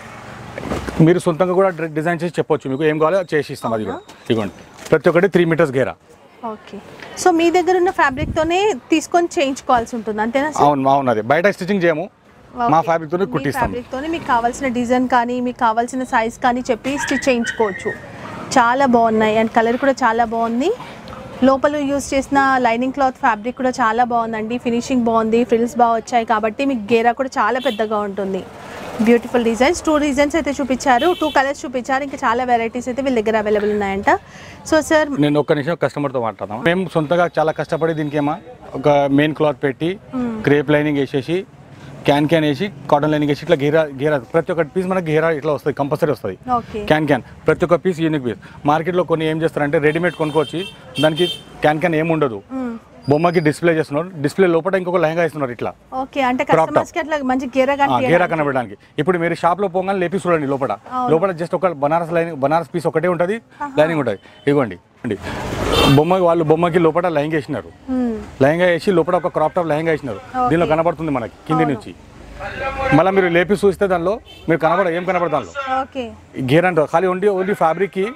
మీరు సొంతంగా కూడా డ్రె- డిజైన్ చేసి చెప్పొచ్చు మీకు ఏం కావాలో చేసి ఇస్తాం అది కూడా ఇదిగోండి ప్రతి ఒక్కటి త్రీ మీటర్స్ గేరా ఓకే సో మీ దగ్గర ఉన్న ఫ్యాబ్రిక్ తోనే తీసుకొని చేయించుకోవాల్సి ఉంటుంది అంతేనా సార్ అవును అవును అది బయట స్టిచ్చింగ్ చేయము మా ఫ్యాబ్రిక్ తోనే కుట్టిస్తాం ఫ్యాబ్రిక్ తోనే మీకు కావాల్సిన డిజైన్ కానీ మీకు కావాల్సిన సైజ్ కానీ చెప్పి స్టిచ్ చేయించుకోవచ్చు చాలా బాగున్నాయి అండ్ కలర్ కూడా చాలా బాగుంది లోపల యూస్ చేసిన లైనింగ్ క్లాత్ ఫ్యాబ్రిక్ కూడా చాలా బాగుందండి ఫినిషింగ్ బాగుంది ఫ్రిల్స్ బాగా వచ్చాయి కాబట్టి మీకు గేరా కూడా చాలా పెద్దగా ఉంటుంది బ్యూటిఫుల్ డిజైన్స్ టూ డిజైన్స్ అయితే చూపించారు టూ కలర్స్ చూపించారు ఇంకా చాలా వెరైటీస్ అయితే వీళ్ళ దగ్గర అవైలబుల్ ఉన్నాయంట సో సార్ నేను ఒక్క నిమిషం కస్టమర్తో మాట్లాడదాం మేము సొంతగా చాలా కష్టపడి దీనికి ఏమా ఒక మెయిన్ క్లాత్ పెట్టి క్రేప్ లైనింగ్ వేసేసి క్యాన్ క్యాన్ వేసి కాటన్ లైనింగ్ వేసి ఇట్లా గీరా గీరా ప్రతి ఒక్క పీస్ మనకి గీరా ఇట్లా వస్తుంది కంపల్సరీ వస్తుంది ఓకే క్యాన్ క్యాన్ ప్రతి ఒక్క పీస్ యూనిక్ పీస్ మార్కెట్లో కొన్ని ఏం చేస్తారంటే రెడీమేడ్ కొనుక్కొచ్చి దానికి క్యాన్ క్యాన్ ఏమి ఉండదు బొమ్మకి డిస్ప్లే చేస్తున్నారు డిస్ప్లే లోపల ఇంకొక లెహంగా ఇస్తున్నారు ఇట్లా ఓకే అంటే Crop top. కస్టమర్స్ కి అట్లా మంచి గేరా ఆ, గేరా కానీ కనబడడానికి ఇప్పుడు మీరు షాప్లో పోగానే లేపి చూడండి లోపల లోపల జస్ట్ ఒక బనారస్ లైన్ బనారస్ పీస్ ఒకటే ఉంటుంది లైనింగ్ ఉంటుంది ఇదిగోండి అండి బొమ్మ వాళ్ళు బొమ్మకి లోపల లైంగ్ వేసినారు లెహంగా వేసి లోపల ఒక క్రాప్ టాప్ లెహంగా వేసినారు దీనిలో కనబడుతుంది మనకి కింది నుంచి మళ్ళీ మీరు లేపి చూస్తే దానిలో మీరు కనబడ ఏం కనబడదు దానిలో ఓకే గేర్ అంటారు ఖాళీ ఓన్లీ ఓన్లీ ఫ్యాబ్రిక్కి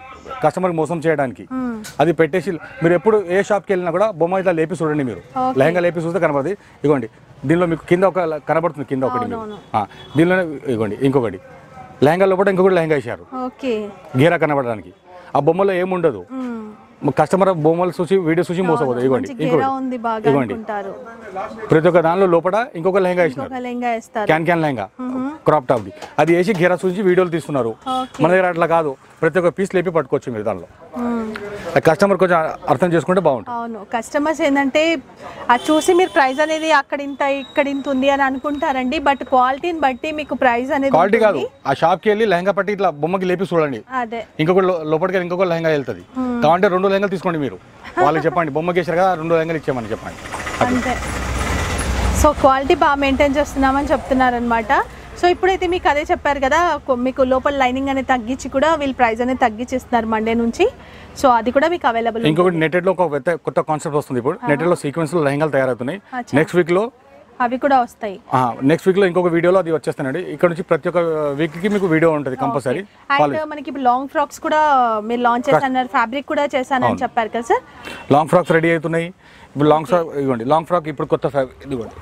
కస్టమర్ మోసం చేయడానికి అది పెట్టేసి మీరు ఎప్పుడు ఏ షాప్కి వెళ్ళినా కూడా బొమ్మ ఇట్లా లేపి చూడండి మీరు Okay. లెహంగా లేపి చూస్తే కనబడుతుంది ఇగోండి దీనిలో మీకు కింద ఒక కనబడుతుంది కింద ఒకటి మీకు. ఆ, దీనిలోనే ఇగోండి ఇంకొకటి లెహంగా లోపల ఇంకొకటి లెహంగా వేసారు ఓకే గీరా కనబడడానికి ఆ బొమ్మలో ఏముండదు కస్టమర్ బొమ్మలు చూసి వీడియో చూసి మోసపోతుంది ఇగోండి మంచి గేరా ఉంది ఇంకోటి బాగా ఇగోండి అనుకుంటారు ప్రతి ఒక్క దానిలో లోపల ఇంకొక లెహంగా వేసినారు ఒక లెంగా వేస్తారు క్యాన్ క్యాన్ లెహంగా క్రాప్ టాప్ది అది వేసి గీరా చూసి వీడియోలు తీస్తున్నారు Okay. మన దగ్గర అట్లా కాదు ప్రతి ఒక్క పీస్ లేపి పట్టుకోవచ్చు మీరు దానిలో కస్టమర్ కొంచెం అర్థం చేసుకుంటే బాగుంటుంది అవును కస్టమర్స్ ఏంటంటే అది చూసి మీరు ప్రైస్ అనేది అక్కడ ఇంత ఇక్కడ ఇంత ఉంది అని అనుకుంటారండి బట్ క్వాలిటీని బట్టి మీకు ప్రైస్ అనేది క్వాలిటీ కాదు ఉంటుంది. ఆ షాప్కి వెళ్ళి లెహంగా పట్టి ఇట్లా బొమ్మకి లేపి చూడండి అదే ఇంకొక లోపలికి వెళ్ళి ఇంకొక లెహంగా వెళ్తుంది కావాలంటే రెండు లెహంగాలు తీసుకోండి మీరు వాళ్ళకి చెప్పండి బొమ్మకి వేసారు కదా రెండు లెహంగాలు ఇచ్చేయమని చెప్పండి అంతే సో క్వాలిటీ బాగా మెయింటైన్ చేస్తున్నామని చెప్తున్నారనమాట సో ఇప్పుడైతే మీకు అదే చెప్పారు కదా కొ- మీకు లోపల లైనింగ్ అనేది తగ్గించి కూడా వీళ్ళు ప్రైస్ అనేది తగ్గించి ఇస్తున్నారు మండే నుంచి సో అది కూడా మీకు అవైలబుల్ ఇంకొకటి నెటెడ్ లో ఒక కొత్త- కొత్త కాన్సెప్ట్ వస్తుంది ఇప్పుడు నెటెడ్ లో సీక్వెన్స్ లో లెహంగాలు తయారవుతున్నాయి అచ్చా. నెక్స్ట్ వీక్ లో అవి కూడా వస్తాయి నెక్స్ట్ వీక్ లో ఇంకొక వీడియోలో అది వచ్చేస్తానండి ఇక్కడ నుంచి ప్రతి ఒక్క వీక్ కి మీకు వీడియో ఉంటుంది కంపల్సరీ అండ్ మనకి ఇప్పుడు లాంగ్ ఫ్రాక్స్ కూడా మీరు లాంచ్ చేస్తున్నారు ఫ్యాబ్రిక్ కూడా చేశానని చెప్పారు కదా సార్ లాంగ్ ఫ్రాక్స్ రెడీ అవుతున్నాయి ఇప్పుడు లాంగ్ ఫ్రాక్ ఇవ్వండి లాంగ్ ఫ్రాక్ ఇప్పుడు కొత్త ఫ్రా- ఇదిగోండి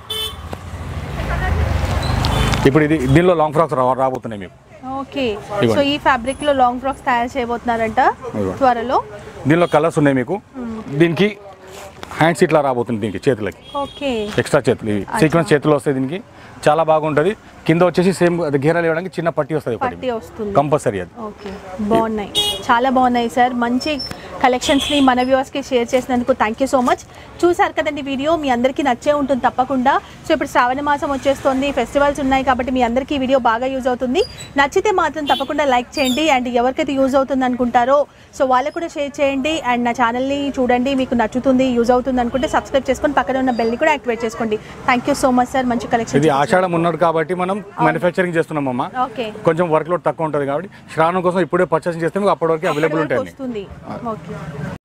ఇప్పుడు ఇది దీనిలో లాంగ్ ఫ్రాక్స్ రా రాబోతున్నాయి మీకు ఓకే ఇదిగోండి. సో ఈ ఫ్యాబ్రిక్ లో లాంగ్ ఫ్రాక్స్ తయారు చేయబోతున్నారంట ఇదిగోండి. త్వరలో దీనిలో కలర్స్ ఉన్నాయి మీకు దీనికి హ్యాండ్స్ ఇట్లా రాబోతుంది దీనికి చేతులకి ఓకే ఎక్స్ట్రా చేతులు ఇవి సీక్వెన్స్ చేతులు వస్తాయి దీనికి చాలా బాగుంటుంది కింద వచ్చేసి సేమ్ అది గీరాలు ఇవ్వడానికి చిన్న పట్టి వస్తుంది పట్టి వస్తుంది కంపల్సరీ అది ఓకే బాగున్నాయి చాలా బాగున్నాయి సార్ మంచి కలెక్షన్స్ని మన వ్యూవర్స్కి షేర్ చేసినందుకు థ్యాంక్ యూ సో మచ్ చూసారు కదండి వీడియో మీ అందరికీ నచ్చే ఉంటుంది తప్పకుండా సో ఇప్పుడు శ్రావణ మాసం వచ్చేస్తుంది ఫెస్టివల్స్ ఉన్నాయి కాబట్టి మీ అందరికీ ఈ వీడియో బాగా యూజ్ అవుతుంది నచ్చితే మాత్రం తప్పకుండా లైక్ చేయండి అండ్ ఎవరికైతే యూజ్ అవుతుంది అనుకుంటారో సో వాళ్ళకు కూడా షేర్ చేయండి అండ్ నా ఛానల్ని చూడండి మీకు నచ్చుతుంది యూజ్ అవుతుంది అనుకుంటే సబ్స్క్రైబ్ చేసుకొని పక్కన ఉన్న బెల్ని కూడా యాక్టివేట్ చేసుకోండి thank you so much sir మంచి ఇది కలెక్షన్ ఆషాఢం ఉన్నాడు కాబట్టి మనం మ్యానుఫ్యాక్చరింగ్ చేస్తున్నామమ్మా ఓకే కొంచెం వర్క్ లోడ్ తక్కువ ఉంటుంది కాబట్టి శ్రావణం కోసం ఇప్పుడే పర్చేసింగ్ చేస్తే మీకు అప్పటి వరకు అవైలబుల్ ఉంటాయి వస్తుంది ఓకే